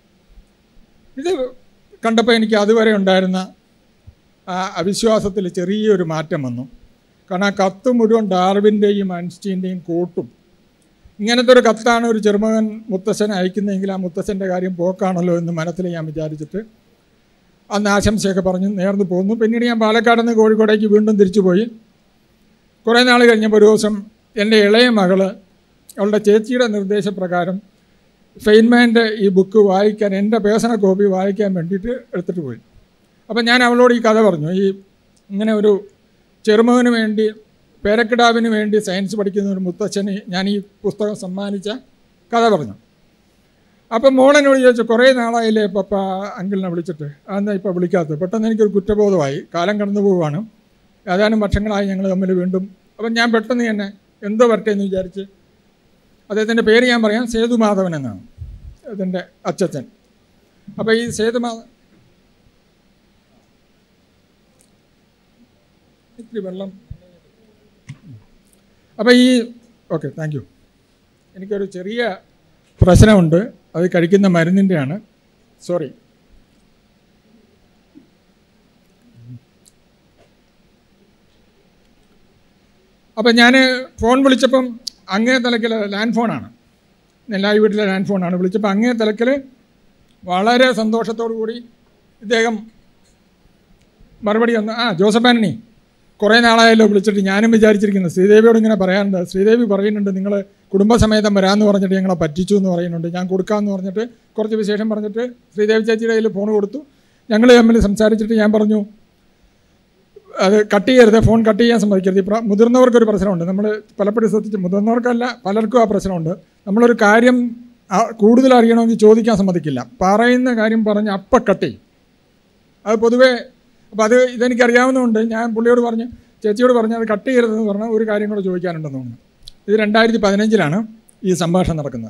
ഇത് കണ്ടപ്പോൾ എനിക്ക് അതുവരെ ഉണ്ടായിരുന്ന ആ അവിശ്വാസത്തിൽ ചെറിയൊരു മാറ്റം വന്നു കാരണം ആ കത്ത് മുഴുവൻ ഡാർവിൻ്റെയും ഐൻസ്റ്റീൻ്റെയും കോട്ടും ഇങ്ങനത്തെ ഒരു കത്താണ് ഒരു ചെറുമകൻ മുത്തശ്ശൻ അയക്കുന്നതെങ്കിൽ ആ മുത്തശ്ശൻ്റെ കാര്യം പോക്കാണല്ലോ എന്ന് മനസ്സിൽ ഞാൻ വിചാരിച്ചിട്ട് അന്ന് ആശംസയൊക്കെ പറഞ്ഞ് നേർന്ന് പോന്നു പിന്നീട് ഞാൻ പാലക്കാട് നിന്ന് കോഴിക്കോടേക്ക് വീണ്ടും തിരിച്ചു പോയി കുറേ നാൾ കഴിഞ്ഞപ്പോൾ ഒരു ദിവസം എൻ്റെ ഇളയ മകള് അവളുടെ ചേച്ചിയുടെ നിർദ്ദേശപ്രകാരം ഫെയിൻമാൻ്റെ ഈ ബുക്ക് വായിക്കാൻ എൻ്റെ പേഴ്സണൽ കോപ്പി വായിക്കാൻ വേണ്ടിയിട്ട് എടുത്തിട്ട് പോയി അപ്പം ഞാൻ അവളോട് ഈ കഥ പറഞ്ഞു ഈ ഇങ്ങനെ ഒരു ചെറുമകന് വേണ്ടി പേരക്കിടാവിന് വേണ്ടി സയൻസ് പഠിക്കുന്ന ഒരു മുത്തച്ഛന് ഞാൻ ഈ പുസ്തകം സമ്മാനിച്ച കഥ പറഞ്ഞു അപ്പം മോളെന്നോട് ചോദിച്ചു കുറേ നാളായില്ലേ പപ്പ അങ്കിളിനെ വിളിച്ചിട്ട് അതെന്താ ഇപ്പോൾ വിളിക്കാത്തത് പെട്ടെന്ന് എനിക്കൊരു കുറ്റബോധമായി കാലം കടന്നു പോവുകയാണ് ഏതാനും വർഷങ്ങളായി ഞങ്ങൾ തമ്മിൽ വീണ്ടും അപ്പം ഞാൻ പെട്ടെന്ന് തന്നെ എന്തോ വരട്ടെ എന്ന് വിചാരിച്ച് അദ്ദേഹത്തിൻ്റെ പേര് ഞാൻ പറയാം സേതുമാധവൻ എന്നാണ് അതിൻ്റെ അച്ചച്ചൻ അപ്പോൾ ഈ സേതുമാധ ഇത്തിരി വെള്ളം അപ്പോൾ ഈ ഓക്കെ താങ്ക് യു എനിക്കൊരു ചെറിയ പ്രശ്നമുണ്ട് അത് കഴിക്കുന്ന മരുന്നിൻ്റെയാണ് സോറി അപ്പം ഞാൻ ഫോൺ വിളിച്ചപ്പം അങ്ങേ തലക്കിൽ ലാൻഡ് ഫോണാണ് നെല്ലായി വീട്ടിലെ ലാൻഡ് ഫോണാണ് വിളിച്ചപ്പോൾ അങ്ങേ തലക്കിൽ വളരെ സന്തോഷത്തോടു കൂടി ഇദ്ദേഹം മറുപടി വന്നു ആ ജോസഫ് ആൻ്റണി കുറേ നാളായല്ലോ വിളിച്ചിട്ട് ഞാനും വിചാരിച്ചിരിക്കുന്നു ശ്രീദേവിയോട് ഇങ്ങനെ പറയാനുണ്ട് ശ്രീദേവി പറയുന്നുണ്ട് നിങ്ങൾ കുടുംബസമേതം വരാമെന്ന് പറഞ്ഞിട്ട് ഞങ്ങളെ പറ്റിച്ചു എന്ന് പറയുന്നുണ്ട് ഞാൻ കൊടുക്കാമെന്ന് പറഞ്ഞിട്ട് കുറച്ച് വിശേഷം പറഞ്ഞിട്ട് ശ്രീദേവി ചേച്ചിയുടെ കയ്യിൽ ഫോൺ കൊടുത്തു ഞങ്ങൾ തമ്മിൽ സംസാരിച്ചിട്ട് ഞാൻ പറഞ്ഞു അത് കട്ട് ചെയ്യരുത് ഫോൺ കട്ട് ചെയ്യാൻ സമ്മതിക്കരുത് ഇപ്പം മുതിർന്നവർക്കൊരു പ്രശ്നമുണ്ട് നമ്മൾ പലപ്പോഴും ശ്രദ്ധിച്ച് മുതിർന്നവർക്കല്ല പലർക്കും ആ പ്രശ്നമുണ്ട് നമ്മളൊരു കാര്യം ആ, കൂടുതൽ അറിയണമെങ്കിൽ ചോദിക്കാൻ സമ്മതിക്കില്ല പറയുന്ന കാര്യം പറഞ്ഞ് അപ്പം കട്ട് ചെയ്യും അത് പൊതുവേ അപ്പോൾ അത് ഇതെനിക്കറിയാവുന്നതുകൊണ്ട് ഞാൻ പുള്ളിയോട് പറഞ്ഞു ചേച്ചിയോട് പറഞ്ഞു അത് കട്ട് ചെയ്യരുതെന്ന് പറഞ്ഞാൽ ഒരു കാര്യം കൂടെ ചോദിക്കാനുണ്ടെന്ന് തോന്നുന്നു ഇത് രണ്ടായിരത്തി പതിനഞ്ചിലാണ് ഈ സംഭാഷണം നടക്കുന്നത്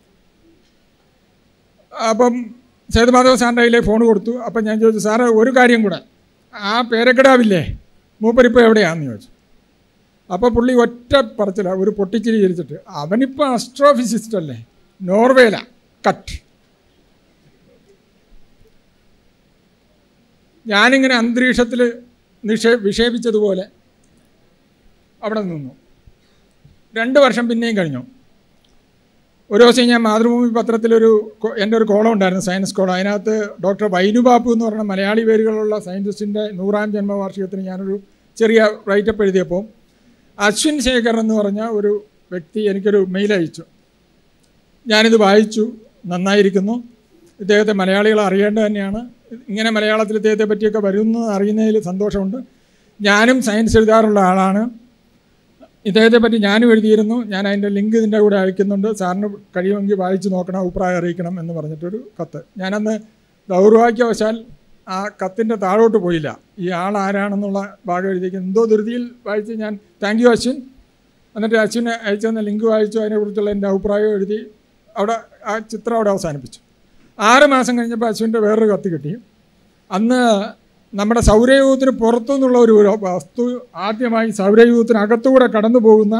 അപ്പം സേതുമാധവ സാറിൻ്റെ കയ്യിലെ ഫോൺ കൊടുത്തു അപ്പം ഞാൻ ചോദിച്ചു സാറ് ഒരു കാര്യം കൂടെ ആ പേരക്കിടാവില്ലേ മൂപ്പരിപ്പോൾ എവിടെയാണെന്ന് ചോദിച്ചു അപ്പോൾ പുള്ളി ഒറ്റ പറച്ചില്ല ഒരു പൊട്ടിച്ചിരി ചിരിച്ചിട്ട് അവനിപ്പോൾ അസ്ട്രോഫിസിസ്റ്റ് അല്ലേ നോർവേല കട്ട് ഞാനിങ്ങനെ അന്തരീക്ഷത്തിൽ നിക്ഷേ വിക്ഷേപിച്ചതുപോലെ അവിടെ നിന്നു രണ്ട് വർഷം പിന്നെയും കഴിഞ്ഞു ഒരു ദിവസം ഞാൻ മാതൃഭൂമി പത്രത്തിലൊരു കൊ- എൻ്റെ ഒരു കോളം ഉണ്ടായിരുന്നു സയൻസ് കോളം അതിനകത്ത് ഡോക്ടർ വൈനുബാപ്പു എന്ന് പറഞ്ഞ മലയാളി പേരുകളുള്ള സയൻറ്റിസ്റ്റിൻ്റെ നൂറാം ജന്മവാർഷികത്തിന് ഞാനൊരു ചെറിയ റൈറ്റപ്പ് എഴുതിയപ്പോൾ അശ്വിൻ ശേഖർ എന്ന് പറഞ്ഞ ഒരു വ്യക്തി എനിക്കൊരു മെയിൽ അയച്ചു ഞാനിത് വായിച്ചു നന്നായിരിക്കുന്നു ഇദ്ദേഹത്തെ മലയാളികൾ അറിയേണ്ടത് തന്നെയാണ് ഇങ്ങനെ മലയാളത്തിൽ ഇദ്ദേഹത്തെ പറ്റിയൊക്കെ വരുന്നു അറിയുന്നതിൽ സന്തോഷമുണ്ട് ഞാനും സയൻസ് എഴുതാറുള്ള ആളാണ് ഇദ്ദേഹത്തെ പറ്റി ഞാനും എഴുതിയിരുന്നു ഞാൻ അതിൻ്റെ ലിങ്ക് ഇതിൻ്റെ കൂടെ അയക്കുന്നുണ്ട് സാറിന് കഴിയുമെങ്കിൽ വായിച്ച് നോക്കണം അഭിപ്രായം അറിയിക്കണം എന്ന് പറഞ്ഞിട്ടൊരു കത്ത് ഞാനന്ന് ദൗർഭാഗ്യവശാൽ ആ കത്തിൻ്റെ താഴോട്ട് പോയില്ല ഈ ആൾ ആരാണെന്നുള്ള ഭാഗം എഴുതിയിരിക്കുന്നത് എന്തോ ധൃതിയിൽ വായിച്ച് ഞാൻ താങ്ക് യു അശ്വിൻ എന്നിട്ട് അശ്വിന് അയച്ചു തന്ന ലിങ്ക് വായിച്ചു അതിനെക്കുറിച്ചുള്ള എൻ്റെ അഭിപ്രായം എഴുതി അവിടെ ആ ചിത്രം അവിടെ അവസാനിപ്പിച്ചു ആറ് മാസം കഴിഞ്ഞപ്പോൾ അശ്വിൻ്റെ വേറൊരു കത്ത് കിട്ടി അന്ന് നമ്മുടെ സൗരയൂഥത്തിന് പുറത്തു നിന്നുള്ള ഒരു വസ്തു ആദ്യമായി സൗരയൂഥത്തിന് അകത്തുകൂടെ കടന്നു പോകുന്ന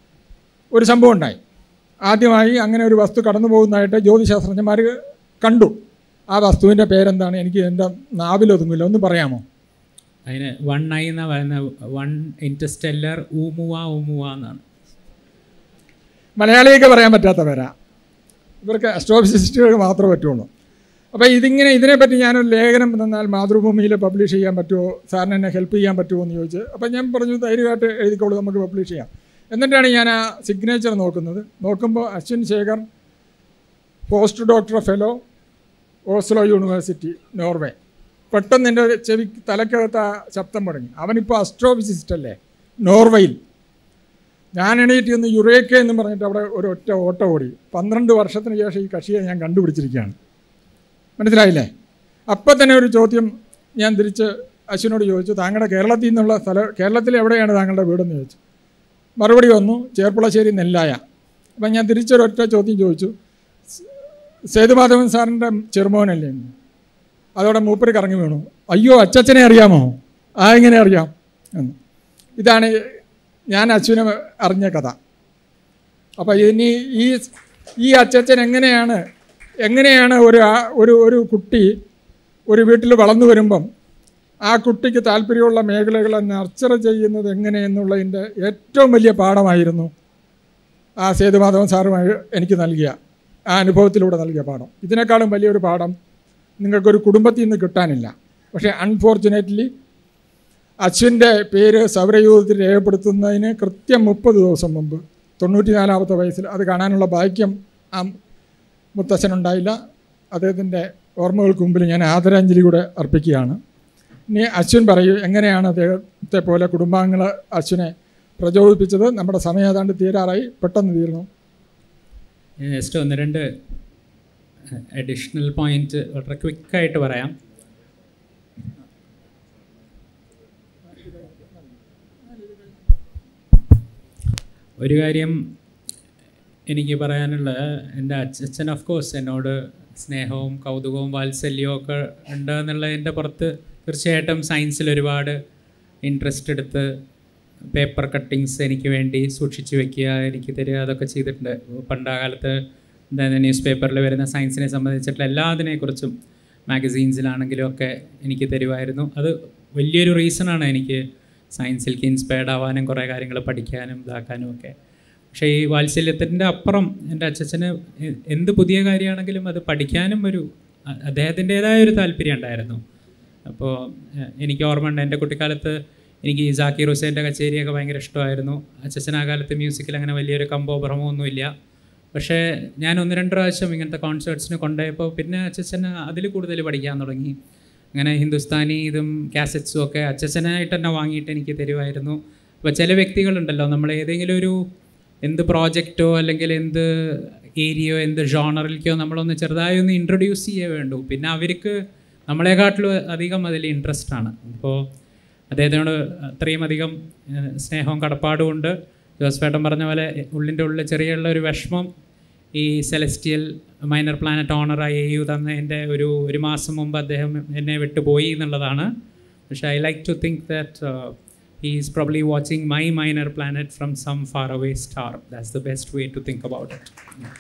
ഒരു സംഭവം ഉണ്ടായി ആദ്യമായി അങ്ങനെ ഒരു വസ്തു കടന്നു പോകുന്നതായിട്ട് ജ്യോതിശാസ്ത്രജ്ഞന്മാർ കണ്ടു ആ വസ്തുവിൻ്റെ പേരെന്താണ് എനിക്ക് എൻ്റെ നാവിലൊതുങ്ങില്ല ഒന്ന് പറയാമോ അതിന് വൺ ഐ എന്നാ പറയുന്ന വൺ ഇൻറ്റർസ്റ്റെല്ലർ ഊമുവ ഊമുവ എന്നാണ് മലയാളിയൊക്കെ പറയാൻ പറ്റാത്ത പേരാ ഇവർക്ക് അസ്ട്രോഫിസിസ്റ്റുകൾ മാത്രമേ പറ്റുള്ളൂ അപ്പോൾ ഇതിങ്ങനെ ഇതിനെപ്പറ്റി ഞാനൊരു ലേഖനം തന്നാൽ മാതൃഭൂമിയിൽ പബ്ലിഷ് ചെയ്യാൻ പറ്റുമോ സാറിന് എന്നെ ഹെൽപ്പ് ചെയ്യാൻ പറ്റുമോ എന്ന് ചോദിച്ച് അപ്പോൾ ഞാൻ പറഞ്ഞു ധൈര്യമായിട്ട് എഴുതിക്കോളൂ നമുക്ക് പബ്ലിഷ് ചെയ്യാം എന്നിട്ടാണ് ഞാൻ ആ സിഗ്നേച്ചർ നോക്കുന്നത് നോക്കുമ്പോൾ Ashwin Sekhar post doctor fellow Oslo university Norway പെട്ടെന്ന് എൻ്റെ ചെവി തലക്കകത്ത് ആ ശബ്ദം മുടങ്ങി അവനിപ്പോൾ അസ്ട്രോഫിസിസ്റ്റ് അല്ലേ നോർവേയിൽ ഞാൻ എണീറ്റ് ഒന്ന് യുറേക്ക എന്ന് പറഞ്ഞിട്ട് അവിടെ ഒരു ഒറ്റ ഓട്ടം ഓടി പന്ത്രണ്ട് വർഷത്തിന് ശേഷം ഈ കക്ഷിയെ ഞാൻ കണ്ടുപിടിച്ചിരിക്കുകയാണ് മനസ്സിലായില്ലേ അപ്പം തന്നെ ഒരു ചോദ്യം ഞാൻ തിരിച്ച് അശ്വിനോട് ചോദിച്ചു താങ്കളുടെ കേരളത്തിൽ നിന്നുള്ള സ്ഥലം കേരളത്തിൽ എവിടെയാണ് താങ്കളുടെ വീടെന്ന് ചോദിച്ചു മറുപടി വന്നു ചേർപ്പുളശ്ശേരി നെല്ലായ അപ്പം ഞാൻ തിരിച്ചൊരൊറ്റ ചോദ്യം ചോദിച്ചു സേതുമാധവൻ സാറിൻ്റെ ചെറുമോനല്ലേ എന്ന്. അതോടെ മൂപ്പര് കറങ്ങി വീണു അയ്യോ അച്ചച്ചനെ അറിയാമോ ആ എങ്ങനെ അറിയാം എന്ന് ഇതാണ് ഞാൻ അശ്വിനെ അറിഞ്ഞ കഥ അപ്പോൾ ഇനി ഈ ഈ അച്ചച്ചൻ എങ്ങനെയാണ് എങ്ങനെയാണ് ഒരു ആ- ഒരു ഒരു കുട്ടി ഒരു വീട്ടിൽ വളർന്നു വരുമ്പം ആ കുട്ടിക്ക് താല്പര്യമുള്ള മേഖലകളെ നർച്ചർ ചെയ്യുന്നത് എങ്ങനെയെന്നുള്ളതിൻ്റെ ഏറ്റവും വലിയ പാഠമായിരുന്നു ആ സേതുമാധവൻ സാറുമായി എനിക്ക് നൽകിയ ആ അനുഭവത്തിലൂടെ നൽകിയ പാഠം ഇതിനേക്കാളും വലിയൊരു പാഠം നിങ്ങൾക്കൊരു കുടുംബത്തിൽ നിന്ന് കിട്ടാനില്ല പക്ഷേ അൺഫോർച്ചുനേറ്റ്ലി അശ്വിൻ്റെ പേര് സൗരയൂഥത്തിൽ രേഖപ്പെടുത്തുന്നതിന് കൃത്യം മുപ്പത് ദിവസം മുമ്പ് തൊണ്ണൂറ്റിനാലാമത്തെ വയസ്സിൽ അത് കാണാനുള്ള ഭാഗ്യം ആ മുത്തച്ഛനുണ്ടായില്ല അദ്ദേഹത്തിൻ്റെ ഓർമ്മകൾക്ക് മുമ്പിൽ ഞാൻ ആദരാഞ്ജലി കൂടെ അർപ്പിക്കുകയാണ് ഇനി അശ്വിൻ പറയൂ എങ്ങനെയാണ് അദ്ദേഹത്തെ പോലെ കുടുംബാംഗങ്ങൾ അശ്വിനെ പ്രചോദിപ്പിച്ചത് നമ്മുടെ സമയം ഏതാണ്ട് തീരാറായി പെട്ടെന്ന് തീർന്നു ഞാൻ ജസ്റ്റ് ഒന്ന് രണ്ട് അഡീഷണൽ പോയിന്റ് വളരെ ക്വിക്കായിട്ട് പറയാം ഒരു കാര്യം എനിക്ക് പറയാനുള്ള എൻ്റെ അച്ഛൻ ഓഫ് കോഴ്സ് എന്നോട് സ്നേഹവും കൗതുകവും വാത്സല്യവും ഒക്കെ ഉണ്ട് എന്നുള്ളതിൻ്റെ പുറത്ത് തീർച്ചയായിട്ടും സയൻസിൽ ഒരുപാട് ഇൻട്രസ്റ്റ് എടുത്ത് പേപ്പർ കട്ടിങ്സ് എനിക്ക് വേണ്ടി സൂക്ഷിച്ചു വെക്കുക എനിക്ക് തരിക അതൊക്കെ ചെയ്തിട്ടുണ്ട് പണ്ട് ആ കാലത്ത് എന്താ ന്യൂസ് പേപ്പറിൽ വരുന്ന സയൻസിനെ സംബന്ധിച്ചിട്ടുള്ള എല്ലാത്തിനെക്കുറിച്ചും മാഗസീൻസിലാണെങ്കിലും ഒക്കെ എനിക്ക് തരുമായിരുന്നു അത് വലിയൊരു റീസണാണ് എനിക്ക് സയൻസിലേക്ക് ഇൻസ്പയർഡ് ആവാനും കുറേ കാര്യങ്ങൾ പഠിക്കാനും ഇതാക്കാനും ഒക്കെ പക്ഷേ ഈ വാത്സല്യത്തിൻ്റെ അപ്പുറം എൻ്റെ അച്ഛന് എന്ത് പുതിയ കാര്യമാണെങ്കിലും അത് പഠിക്കാനും ഒരു അ- അദ്ദേഹത്തിൻ്റേതായ ഒരു താല്പര്യം ഉണ്ടായിരുന്നു അപ്പോൾ എ- എനിക്ക് ഓർമ്മയുണ്ട് എൻ്റെ കുട്ടിക്കാലത്ത് എനിക്ക് ഈ ജാക്കിർ ഹുസൈൻ്റെ കച്ചേരിയൊക്കെ ഭയങ്കര ഇഷ്ടമായിരുന്നു അച്ഛൻ ആ കാലത്ത് മ്യൂസിക്കിൽ അങ്ങനെ വലിയൊരു കമ്പോ ഭ്രമമൊന്നുമില്ല പക്ഷേ ഞാൻ ഒന്ന് രണ്ട് പ്രാവശ്യം ഇങ്ങനത്തെ കോൺസേർട്സിന് കൊണ്ടുപോയപ്പോൾ പിന്നെ അച്ഛന് അതിൽ കൂടുതൽ പഠിക്കാൻ തുടങ്ങി അങ്ങനെ ഹിന്ദുസ്ഥാനി ഇതും കാസറ്റ്സും ഒക്കെ അച്ഛനായിട്ട് തന്നെ വാങ്ങിയിട്ട് എനിക്ക് തരുമായിരുന്നു അപ്പോൾ ചില വ്യക്തികളുണ്ടല്ലോ നമ്മൾ ഏതെങ്കിലും ഒരു എന്ത് പ്രോജക്റ്റോ അല്ലെങ്കിൽ എന്ത് ഏരിയയോ എന്ത് ജോണറിലേക്കോ നമ്മളൊന്ന് ചെറുതായി ഒന്ന് ഇൻട്രൊഡ്യൂസ് ചെയ്യേ വേണ്ടു പിന്നെ അവർക്ക് നമ്മളെക്കാട്ടിലും അധികം അതിൽ ഇൻട്രസ്റ്റ് ആണ് അപ്പോൾ അദ്ദേഹത്തിനോട് അത്രയും അധികം ഏഹ്, സ്നേഹവും കടപ്പാടും ഉണ്ട് ജോസ്ഫേട്ടൻ പറഞ്ഞ പോലെ ഉള്ളിൻ്റെ ഉള്ളിൽ ചെറിയുള്ള ഒരു വിഷമം ഈ സെലസ്റ്റിയൽ മൈനർ പ്ലാനറ്റ് ഓണറായി എ യു തന്നതിൻ്റെ ഒരു ഒരു മാസം മുമ്പ് അദ്ദേഹം എന്നെ വിട്ടുപോയി എന്നുള്ളതാണ് പക്ഷേ I like to think that he is probably watching my minor planet from some far away star that's the best way to think about it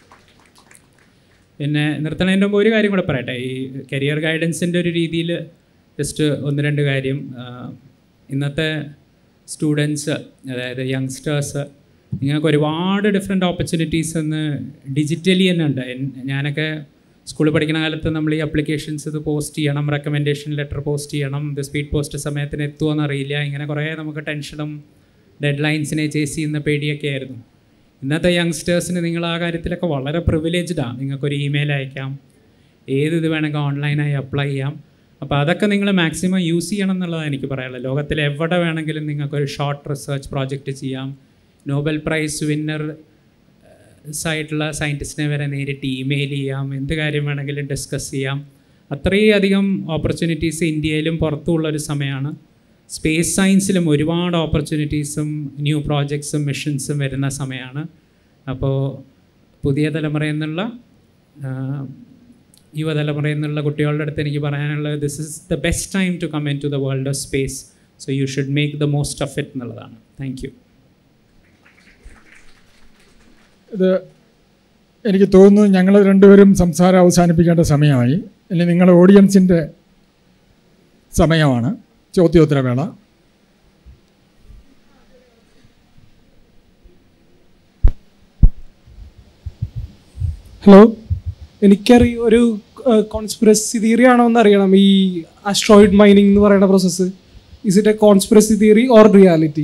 പിന്നെ നിർത്തണതിൻ്റെ മുമ്പ് ഒരു കാര്യം കൂടെ പറയട്ടെ ഈ കരിയർ ഗൈഡൻസിൻ്റെ ഒരു രീതിയിൽ ജസ്റ്റ് ഒന്ന് രണ്ട് കാര്യം ആ, ഇന്നത്തെ സ്റ്റുഡൻസ് അതായത് യങ്സ്റ്റേഴ്സ് നിങ്ങൾക്ക് ഒരുപാട് ഡിഫറെൻറ്റ് ഓപ്പർച്യൂണിറ്റീസ് ഇന്ന് ഡിജിറ്റലി തന്നെ ഉണ്ട് എൻ- ഞാനൊക്കെ സ്കൂളിൽ പഠിക്കുന്ന കാലത്ത് നമ്മൾ ഈ അപ്ലിക്കേഷൻസ് ഇത് പോസ്റ്റ് ചെയ്യണം റെക്കമെൻഡേഷൻ ലെറ്റർ പോസ്റ്റ് ചെയ്യണം ഇത് സ്പീഡ് പോസ്റ്റ് സമയത്തിന് എത്തുമോ അറിയില്ല ഇങ്ങനെ കുറേ നമുക്ക് ടെൻഷനും ഡെഡ് ലൈൻസിനെ ചേസ് ചെയ്യുന്ന പേടിയൊക്കെ ആയിരുന്നു ഇന്നത്തെ യങ്സ്റ്റേഴ്സിന് നിങ്ങൾ ആ കാര്യത്തിലൊക്കെ വളരെ പ്രിവിലേജ്ഡാണ് നിങ്ങൾക്കൊരു ഇമെയിൽ അയക്കാം ഏത് ഇത് വേണമെങ്കിൽ ഓൺലൈനായി അപ്ലൈ ചെയ്യാം അപ്പോൾ അതൊക്കെ നിങ്ങൾ മാക്സിമം യൂസ് ചെയ്യണം എന്നുള്ളതാണ് എനിക്ക് പറയാനുള്ളത് ലോകത്തിൽ എവിടെ വേണമെങ്കിലും നിങ്ങൾക്കൊരു ഷോർട്ട് റിസർച്ച് പ്രോജക്റ്റ് ചെയ്യാം നോബൽ പ്രൈസ് വിന്നർ ആയിട്ടുള്ള സയൻറ്റിസ്റ്റിനെ വരെ നേരിട്ട് ഇമെയിൽ ചെയ്യാം എന്ത് കാര്യം വേണമെങ്കിലും ഡിസ്കസ് ചെയ്യാം അത്രയധികം ഓപ്പർച്യൂണിറ്റീസ് ഇന്ത്യയിലും പുറത്തുമുള്ള ഒരു സമയമാണ് സ്പേസ് സയൻസിലും ഒരുപാട് ഓപ്പർച്യൂണിറ്റീസും ന്യൂ പ്രോജക്ട്സും മിഷൻസും വരുന്ന സമയമാണ് അപ്പോൾ പുതിയ തലമുറയിൽ നിന്നുള്ള ആ, യുവതലമുറയിൽ നിന്നുള്ള കുട്ടികളുടെ അടുത്ത് എനിക്ക് പറയാനുള്ളത് this is the best time to come in to the world of space so you should make the most of it എന്നുള്ളതാണ് താങ്ക് യു ഇത് എനിക്ക് തോന്നുന്നു ഞങ്ങൾ രണ്ടുപേരും സംസാരം അവസാനിപ്പിക്കേണ്ട സമയമായി ഇനി നിങ്ങളുടെ ഓഡിയൻസിൻ്റെ സമയമാണ് ചോദ്യോത്തരവേള ഹലോ എനിക്കറിയ ഒരു കോൺസ്പിറസി തിയറി ആണോ എന്ന് അറിയണം ഈ അസ്ട്രോയിഡ് മൈനിങ് എന്ന് പറയുന്ന process is it a conspiracy theory or reality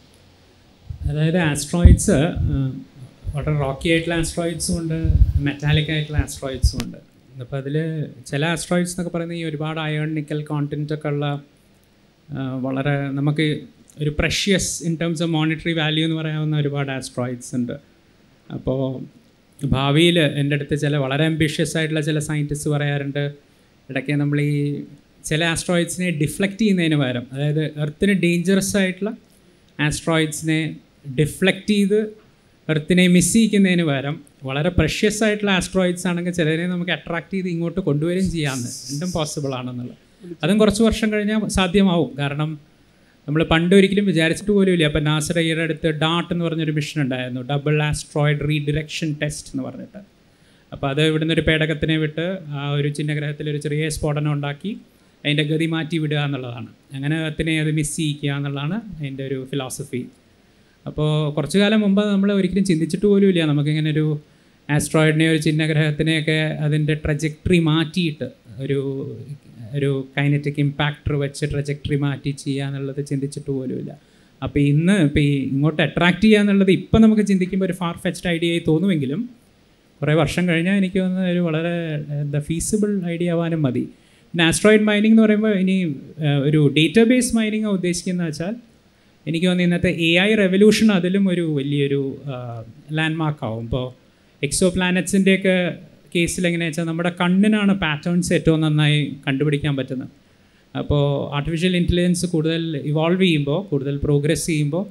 അതായത് ആസ്ട്രോയിഡ്സ് വളരെ റോക്കി ആയിട്ടുള്ള ആസ്ട്രോയിഡ്സും ഉണ്ട് മെറ്റാലിക് ആയിട്ടുള്ള ആസ്ട്രോയിഡ്സും ഉണ്ട് അപ്പോൾ അതിൽ ചില ആസ്ട്രോയിഡ്സ് എന്നൊക്കെ പറയുന്നത് ഈ ഒരുപാട് അയേൺ നിക്കൽ കോണ്ടൻറ്റ് ഒക്കെ ഉള്ള ആ, വളരെ നമുക്ക് ഒരു precious in terms of monetary value എന്ന് പറയാവുന്ന ഒരുപാട് ആസ്ട്രോയിഡ്സ് ഉണ്ട് അപ്പോൾ ഭാവിയിൽ എൻ്റെ അടുത്ത് ചില വളരെ അംബിഷ്യസ് ആയിട്ടുള്ള ചില സയൻറ്റിസ്റ്റ് പറയാറുണ്ട് ഇടയ്ക്ക് നമ്മൾ ഈ ചില ആസ്ട്രോയിഡ്സിനെ ഡിഫ്ലക്റ്റ് ചെയ്യുന്നതിന് പകരം അതായത് എർത്തിന് ഡേഞ്ചറസ് ആയിട്ടുള്ള ആസ്ട്രോയിഡ്സിനെ ഡിഫ്ലക്റ്റ് ചെയ്ത് എർത്തിനെ മിസ് ചെയ്യിക്കുന്നതിന് പകരം വളരെ പ്രഷ്യസ് ആയിട്ടുള്ള ആസ്ട്രോയിഡ്സ് ആണെങ്കിൽ ചിലതിനെ നമുക്ക് അട്രാക്ട് ചെയ്ത് ഇങ്ങോട്ട് കൊണ്ടുവരികയും ചെയ്യാമെന്ന് രണ്ടും പോസിബിൾ ആണെന്നുള്ളത് അതും കുറച്ച് വർഷം കഴിഞ്ഞാൽ സാധ്യമാവും കാരണം നമ്മൾ പണ്ട് ഒരിക്കലും വിചാരിച്ചിട്ട് പോലും ഇല്ല അപ്പം നാസർ ഈയുടെ അടുത്ത് ഡാട്ട് എന്ന് പറഞ്ഞൊരു മിഷൻ ഉണ്ടായിരുന്നു ഡബിൾ ആസ്ട്രോയിഡ് റീഡിറക്ഷൻ ടെസ്റ്റ് എന്ന് പറഞ്ഞിട്ട് അപ്പോൾ അത് ഇവിടുന്ന് ഒരു പേടകത്തിനെ വിട്ട് ആ ഒരു ചിഹ്നഗ്രഹത്തിൽ ഒരു ചെറിയ സ്ഫോടനം ഉണ്ടാക്കി അതിൻ്റെ ഗതി മാറ്റി വിടുക എന്നുള്ളതാണ് അങ്ങനെ അതിനെ അത് മിസ് ചെയ്യിക്കുക എന്നുള്ളതാണ് അതിൻ്റെ ഒരു ഫിലോസഫി അപ്പോൾ കുറച്ചു കാലം മുമ്പ് നമ്മൾ ഒരിക്കലും ചിന്തിച്ചിട്ട് പോലും ഇല്ല നമുക്കിങ്ങനെ ഒരു ആസ്ട്രോയിഡിനെ ഒരു ചിഹ്നഗ്രഹത്തിനെയൊക്കെ അതിൻ്റെ ട്രജക്ടറി മാറ്റിയിട്ട് ഒരു ഒരു കൈനറ്റിക് ഇമ്പാക്ടർ വെച്ച് ട്രജക്ടറി മാറ്റി ചെയ്യുക എന്നുള്ളത് ചിന്തിച്ചിട്ട് പോലുമില്ല അപ്പോൾ ഇന്ന് ഇപ്പോൾ ഈ ഇങ്ങോട്ട് അട്രാക്ട് ചെയ്യുക എന്നുള്ളത് ഇപ്പം നമുക്ക് ചിന്തിക്കുമ്പോൾ ഒരു ഫാർ ഫെച്ച്ഡ് ഐഡിയ ആയി തോന്നുമെങ്കിലും കുറേ വർഷം കഴിഞ്ഞാൽ എനിക്ക് തോന്നുന്നത് ഒരു വളരെ എന്താ ഫീസിബിൾ ഐഡിയ ആവാനും മതി പിന്നെ ആസ്ട്രോയിഡ് മൈനിങ് എന്ന് പറയുമ്പോൾ ഇനി ഏഹ്, ഒരു ഡേറ്റാബേസ് മൈനിങ് ഉദ്ദേശിക്കുന്നത് വെച്ചാൽ എനിക്ക് തോന്നുന്നു ഇന്നത്തെ എ ഐ റെവല്യൂഷൻ അതിലും ഒരു വലിയൊരു ലാൻഡ് മാർക്ക് ആവും ഇപ്പോൾ എക്സോ പ്ലാനറ്റ്സിൻ്റെയൊക്കെ കേസിൽ എങ്ങനെയാ വെച്ചാൽ നമ്മുടെ കണ്ണിനാണ് പാറ്റേൺസ് ഏറ്റവും നന്നായി കണ്ടുപിടിക്കാൻ പറ്റുന്നത് അപ്പോൾ ആർട്ടിഫിഷ്യൽ ഇൻ്റലിജൻസ് കൂടുതൽ ഇവോൾവ് ചെയ്യുമ്പോൾ കൂടുതൽ പ്രോഗ്രസ് ചെയ്യുമ്പോൾ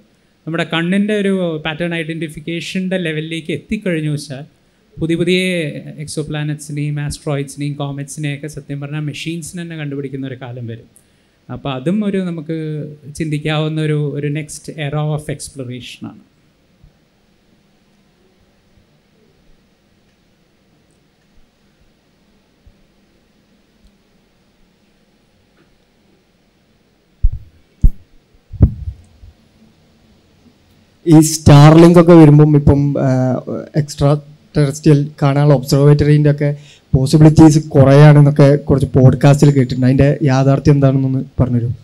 നമ്മുടെ കണ്ണിൻ്റെ ഒരു പാറ്റേൺ ഐഡൻറ്റിഫിക്കേഷൻ്റെ ലെവലിലേക്ക് എത്തിക്കഴിഞ്ഞു വെച്ചാൽ പുതിയ പുതിയ എക്സോ പ്ലാനറ്റ്സിനെയും ആസ്ട്രോയിഡ്സിനെയും കോമറ്റ്സിനെയൊക്കെ സത്യം പറഞ്ഞാൽ മെഷീൻസിന് തന്നെ കണ്ടുപിടിക്കുന്ന ഒരു കാലം വരും അപ്പോൾ അതും ഒരു നമുക്ക് ചിന്തിക്കാവുന്ന ഒരു ഒരു നെക്സ്റ്റ് എറ ഓഫ് എക്സ്പ്ലറേഷനാണ് ഈ സ്റ്റാർലിങ്ക് ഒക്കെ വരുമ്പം ഇപ്പം എക്സ്ട്രാ ടെറസ്ട്രിയൽ കാണാനുള്ള ഒബ്സർവേറ്ററീൻ്റെ ഒക്കെ പോസിബിലിറ്റീസ് കുറയാണെന്നൊക്കെ കുറച്ച് പോഡ്കാസ്റ്റിൽ കേട്ടിട്ടുണ്ട് അതിൻ്റെ യാഥാർത്ഥ്യം എന്താണെന്നൊന്ന് പറഞ്ഞുതരും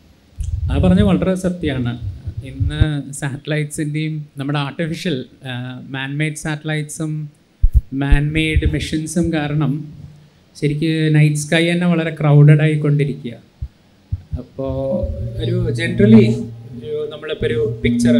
ആ പറഞ്ഞ വളരെ സത്യമാണ് ഇന്ന് സാറ്റലൈറ്റ്സിൻ്റെയും നമ്മുടെ ആർട്ടിഫിഷ്യൽ മാൻമെയ്ഡ് സാറ്റലൈറ്റ്സും മാൻമെയ്ഡ് മെഷീൻസും കാരണം ശരിക്ക് നൈറ്റ് സ്കൈ തന്നെ വളരെ ക്രൗഡഡ് ആയിക്കൊണ്ടിരിക്കുക അപ്പോൾ ഒരു ജനറലി ഒരു നമ്മളിപ്പോൾ ഒരു പിക്ചർ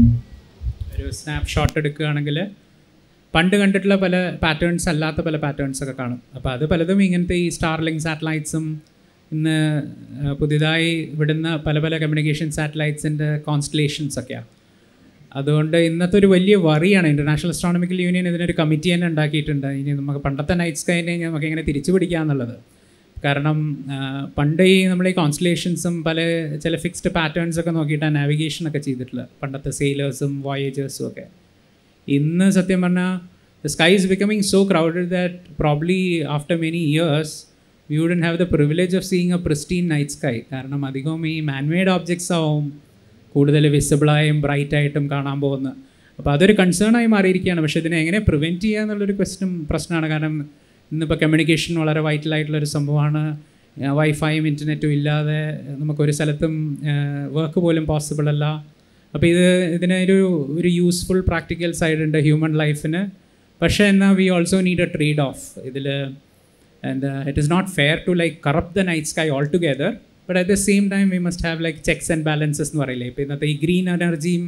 ഒരു സ്നാപ്പ് ഷോട്ട് എടുക്കുകയാണെങ്കിൽ പണ്ട് കണ്ടിട്ടുള്ള പല പാറ്റേൺസ് അല്ലാത്ത പല പാറ്റേൺസ് ഒക്കെ കാണും അപ്പോൾ അത് പലതും ഇങ്ങനത്തെ ഈ സ്റ്റാർലിങ്ക് സാറ്റലൈറ്റ്സും ഇന്ന് ആ, പുതിയതായി വിടുന്ന പല പല കമ്മ്യൂണിക്കേഷൻ സാറ്റലൈറ്റ്സിൻ്റെ കോൺസ്റ്റലേഷൻസ് ഒക്കെയാണ് അതുകൊണ്ട് ഇന്നത്തെ ഒരു വലിയ വറിയാണ് ഇൻ്റർനാഷണൽ അസ്ട്രോണമിക്കൽ യൂണിയൻ ഇതിനൊരു കമ്മിറ്റി തന്നെ ഉണ്ടാക്കിയിട്ടുണ്ട് ഇനി നമുക്ക് പണ്ടത്തെ നൈറ്റ് സ്കൈനെ നമുക്ക് എങ്ങനെ തിരിച്ചു പിടിക്കാന്നുള്ളത് കാരണം ആ, പണ്ട് ഈ നമ്മൾ ഈ കോൺസ്റ്റലേഷൻസും പല ചില ഫിക്സ്ഡ് പാറ്റേൺസ് ഒക്കെ നോക്കിയിട്ടാണ് നാവിഗേഷൻ ഒക്കെ ചെയ്തിട്ടുള്ളത് പണ്ടത്തെ സെയിലേഴ്സും വോയേജേഴ്സും ഒക്കെ ഇന്ന് സത്യം പറഞ്ഞാൽ the sky is becoming so crowded that probably after many years we wouldn't have the privilege of seeing a pristine night sky കാരണം അധികവും ഈ മാൻമെയ്ഡ് ഓബ്ജക്ട്സ് ആവും കൂടുതൽ വിസിബിളായും ബ്രൈറ്റായിട്ടും കാണാൻ പോകുന്നത് അപ്പോൾ അതൊരു concern ആയി മാറിയിരിക്കുകയാണ് പക്ഷേ ഇതിനെ എങ്ങനെ പ്രിവെൻറ്റ് ചെയ്യുക എന്നുള്ളൊരു ക്വസ്റ്റ്യൻ പ്രശ്നമാണ് കാരണം ഇന്നിപ്പോൾ കമ്മ്യൂണിക്കേഷൻ വളരെ വൈറ്റൽ ആയിട്ടുള്ളൊരു സംഭവമാണ് വൈഫൈയും ഇൻ്റർനെറ്റും ഇല്ലാതെ നമുക്കൊരു സ്ഥലത്തും വർക്ക് പോലും പോസിബിൾ അല്ല അപ്പോൾ ഇത് ഇതിനൊരു ഒരു യൂസ്ഫുൾ പ്രാക്ടിക്കൽ സൈഡ് ഉണ്ട് ഹ്യൂമൻ ലൈഫിന് പക്ഷേ എന്നാൽ we also need a trade off ഇതിൽ and it is not fair to like corrupt the night sky all together but at the same time we must have like checks and balances എന്ന് പറയില്ലേ ഇപ്പോൾ ഇന്നത്തെ ഈ green എനർജിയും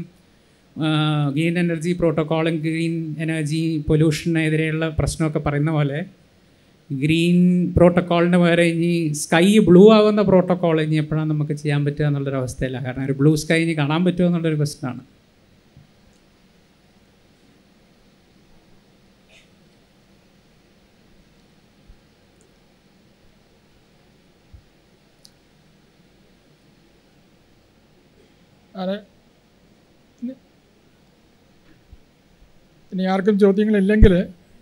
green energy പ്രോട്ടോക്കോളും green energy പൊല്യൂഷനെതിരെയുള്ള പ്രശ്നമൊക്കെ പറയുന്ന പോലെ ഗ്രീൻ പ്രോട്ടോക്കോളിന് പകരം ഇനി സ്കൈ ബ്ലൂ ആവുന്ന പ്രോട്ടോക്കോൾ ഇനി എപ്പോഴാണ് നമുക്ക് ചെയ്യാൻ പറ്റുക എന്നുള്ളൊരു അവസ്ഥയില്ല കാരണം ഒരു ബ്ലൂ സ്കൈ ഇനി കാണാൻ പറ്റുമോ എന്നുള്ളൊരു ക്വസ്റ്റനാണ് അതെ ഇനി- ഇനി ആർക്കും ചോദ്യങ്ങളില്ലെങ്കിൽ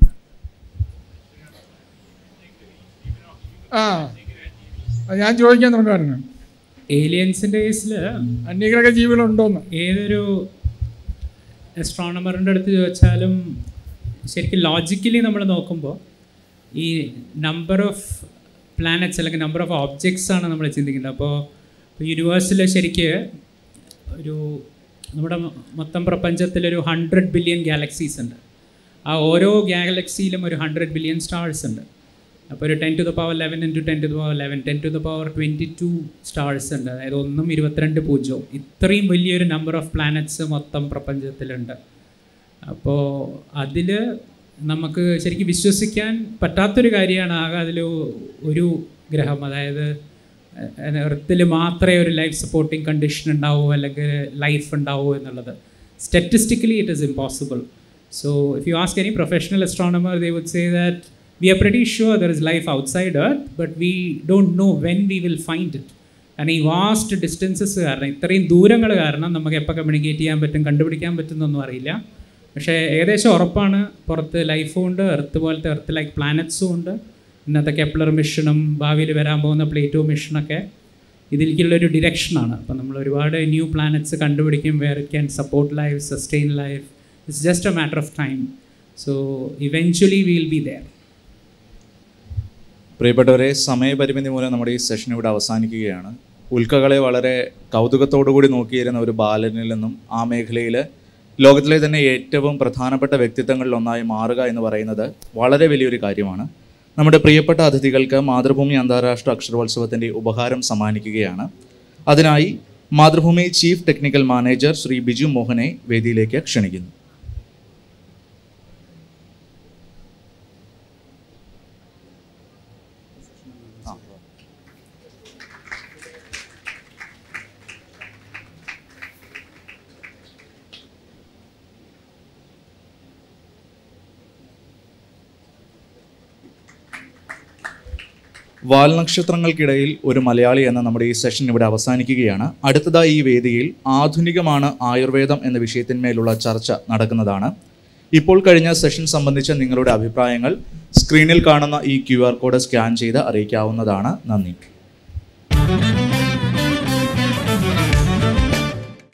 ആ അത് ഞാൻ ചോദിക്കാൻ തുടങ്ങുമായിരുന്നു ഏലിയൻസിൻ്റെ കേസിൽ അന്യഗ്രഹ ജീവികളുണ്ടോന്ന് ഏതൊരു അസ്ട്രോണമറിൻ്റെ അടുത്ത് ചോദിച്ചാലും ശരിക്കും ലോജിക്കലി നമ്മൾ നോക്കുമ്പോൾ ഈ നമ്പർ ഓഫ് പ്ലാനറ്റ്സ് അല്ലെങ്കിൽ നമ്പർ ഓഫ് ഓബ്ജക്ട്സ് ആണ് നമ്മൾ ചിന്തിക്കുന്നത് അപ്പോൾ യൂണിവേഴ്സിൽ ശരിക്ക് ഒരു നമ്മുടെ മൊ- മൊത്തം പ്രപഞ്ചത്തിലൊരു ഹൺഡ്രഡ് ബില്യൺ ഗാലക്സീസ് ഉണ്ട് ആ ഓരോ ഗാലക്സിയിലും ഒരു ഹൺഡ്രഡ് ബില്യൺ സ്റ്റാർസ് ഉണ്ട് അപ്പോൾ ഒരു ten to the power eleven into ten to the power eleven ten to the power twenty two stars ഉണ്ട് അതായത് ഒന്നും ഇരുപത്തിരണ്ട് പൂജ്യവും ഇത്രയും വലിയൊരു നമ്പർ ഓഫ് പ്ലാനറ്റ്സ് മൊത്തം പ്രപഞ്ചത്തിലുണ്ട് അപ്പോൾ അതിൽ നമുക്ക് ശരിക്കും വിശ്വസിക്കാൻ പറ്റാത്തൊരു കാര്യമാണ് ആകെ അതിൽ ഒരു ഗ്രഹം അതായത് എർത്തിൽ മാത്രമേ ഒരു ലൈഫ് സപ്പോർട്ടിങ് കണ്ടീഷൻ ഉണ്ടാവൂ അല്ലെങ്കിൽ ലൈഫ് ഉണ്ടാവൂ എന്നുള്ളത് statistically it is impossible so if you ask any professional astronomer they would say that we are pretty sure there is life outside earth but we don't know when we will find it കാരണം ഈ vast distances കാരണം ഇത്രയും ദൂരങ്ങൾ കാരണം നമുക്ക് എപ്പോൾ communicate ചെയ്യാൻ പറ്റും കണ്ടുപിടിക്കാൻ പറ്റുന്നൊന്നും അറിയില്ല പക്ഷേ ഏകദേശം ഉറപ്പാണ് പുറത്ത് ലൈഫും ഉണ്ട് എർത്ത് പോലത്തെ എർത്ത് ലൈക്ക് പ്ലാനറ്റ്സും ഉണ്ട് ഇന്നത്തെ കെപ്ലർ മിഷനും ഭാവിയിൽ വരാൻ പോകുന്ന പ്ലേറ്റോ മിഷനൊക്കെ ഇതിലേക്കുള്ളൊരു ഡിറക്ഷനാണ് അപ്പം നമ്മൾ ഒരുപാട് ന്യൂ പ്ലാനറ്റ്സ് കണ്ടുപിടിക്കും where it can support life sustain life it's just a matter of time so eventually will be there പ്രിയപ്പെട്ടവരെ സമയപരിമിതി മൂലം നമ്മുടെ ഈ സെഷൻ ഇവിടെ അവസാനിക്കുകയാണ് ഉൽക്കകളെ വളരെ കൗതുകത്തോടു കൂടി നോക്കിയിരുന്ന ഒരു ബാലനിൽ നിന്നും ആ മേഖലയിൽ ലോകത്തിലെ തന്നെ ഏറ്റവും പ്രധാനപ്പെട്ട വ്യക്തിത്വങ്ങളിൽ ഒന്നായി മാറുക എന്ന് പറയുന്നത് വളരെ വലിയൊരു കാര്യമാണ് നമ്മുടെ പ്രിയപ്പെട്ട അതിഥികൾക്ക് മാതൃഭൂമി അന്താരാഷ്ട്ര അക്ഷരോത്സവത്തിൻ്റെ ഉപഹാരം സമ്മാനിക്കുകയാണ് അതിനായി Mathrubhumi chief technical manager Shri Biju മോഹനെ വേദിയിലേക്ക് ക്ഷണിക്കുന്നു വാൽനക്ഷത്രങ്ങൾക്കിടയിൽ ഒരു മലയാളി എന്ന നമ്മുടെ ഈ സെഷൻ ഇവിടെ അവസാനിക്കുകയാണ് അടുത്തതായി ഈ വേദിയിൽ ആധുനികമാണ് ആയുർവേദം എന്ന വിഷയത്തിന്മേലുള്ള ചർച്ച നടക്കുന്നതാണ് ഇപ്പോൾ കഴിഞ്ഞ സെഷൻ സംബന്ധിച്ച നിങ്ങളുടെ അഭിപ്രായങ്ങൾ സ്ക്രീനിൽ കാണുന്ന ഈ ക്യു ആർ കോഡ് സ്കാൻ ചെയ്ത് അറിയിക്കാവുന്നതാണ് നന്ദി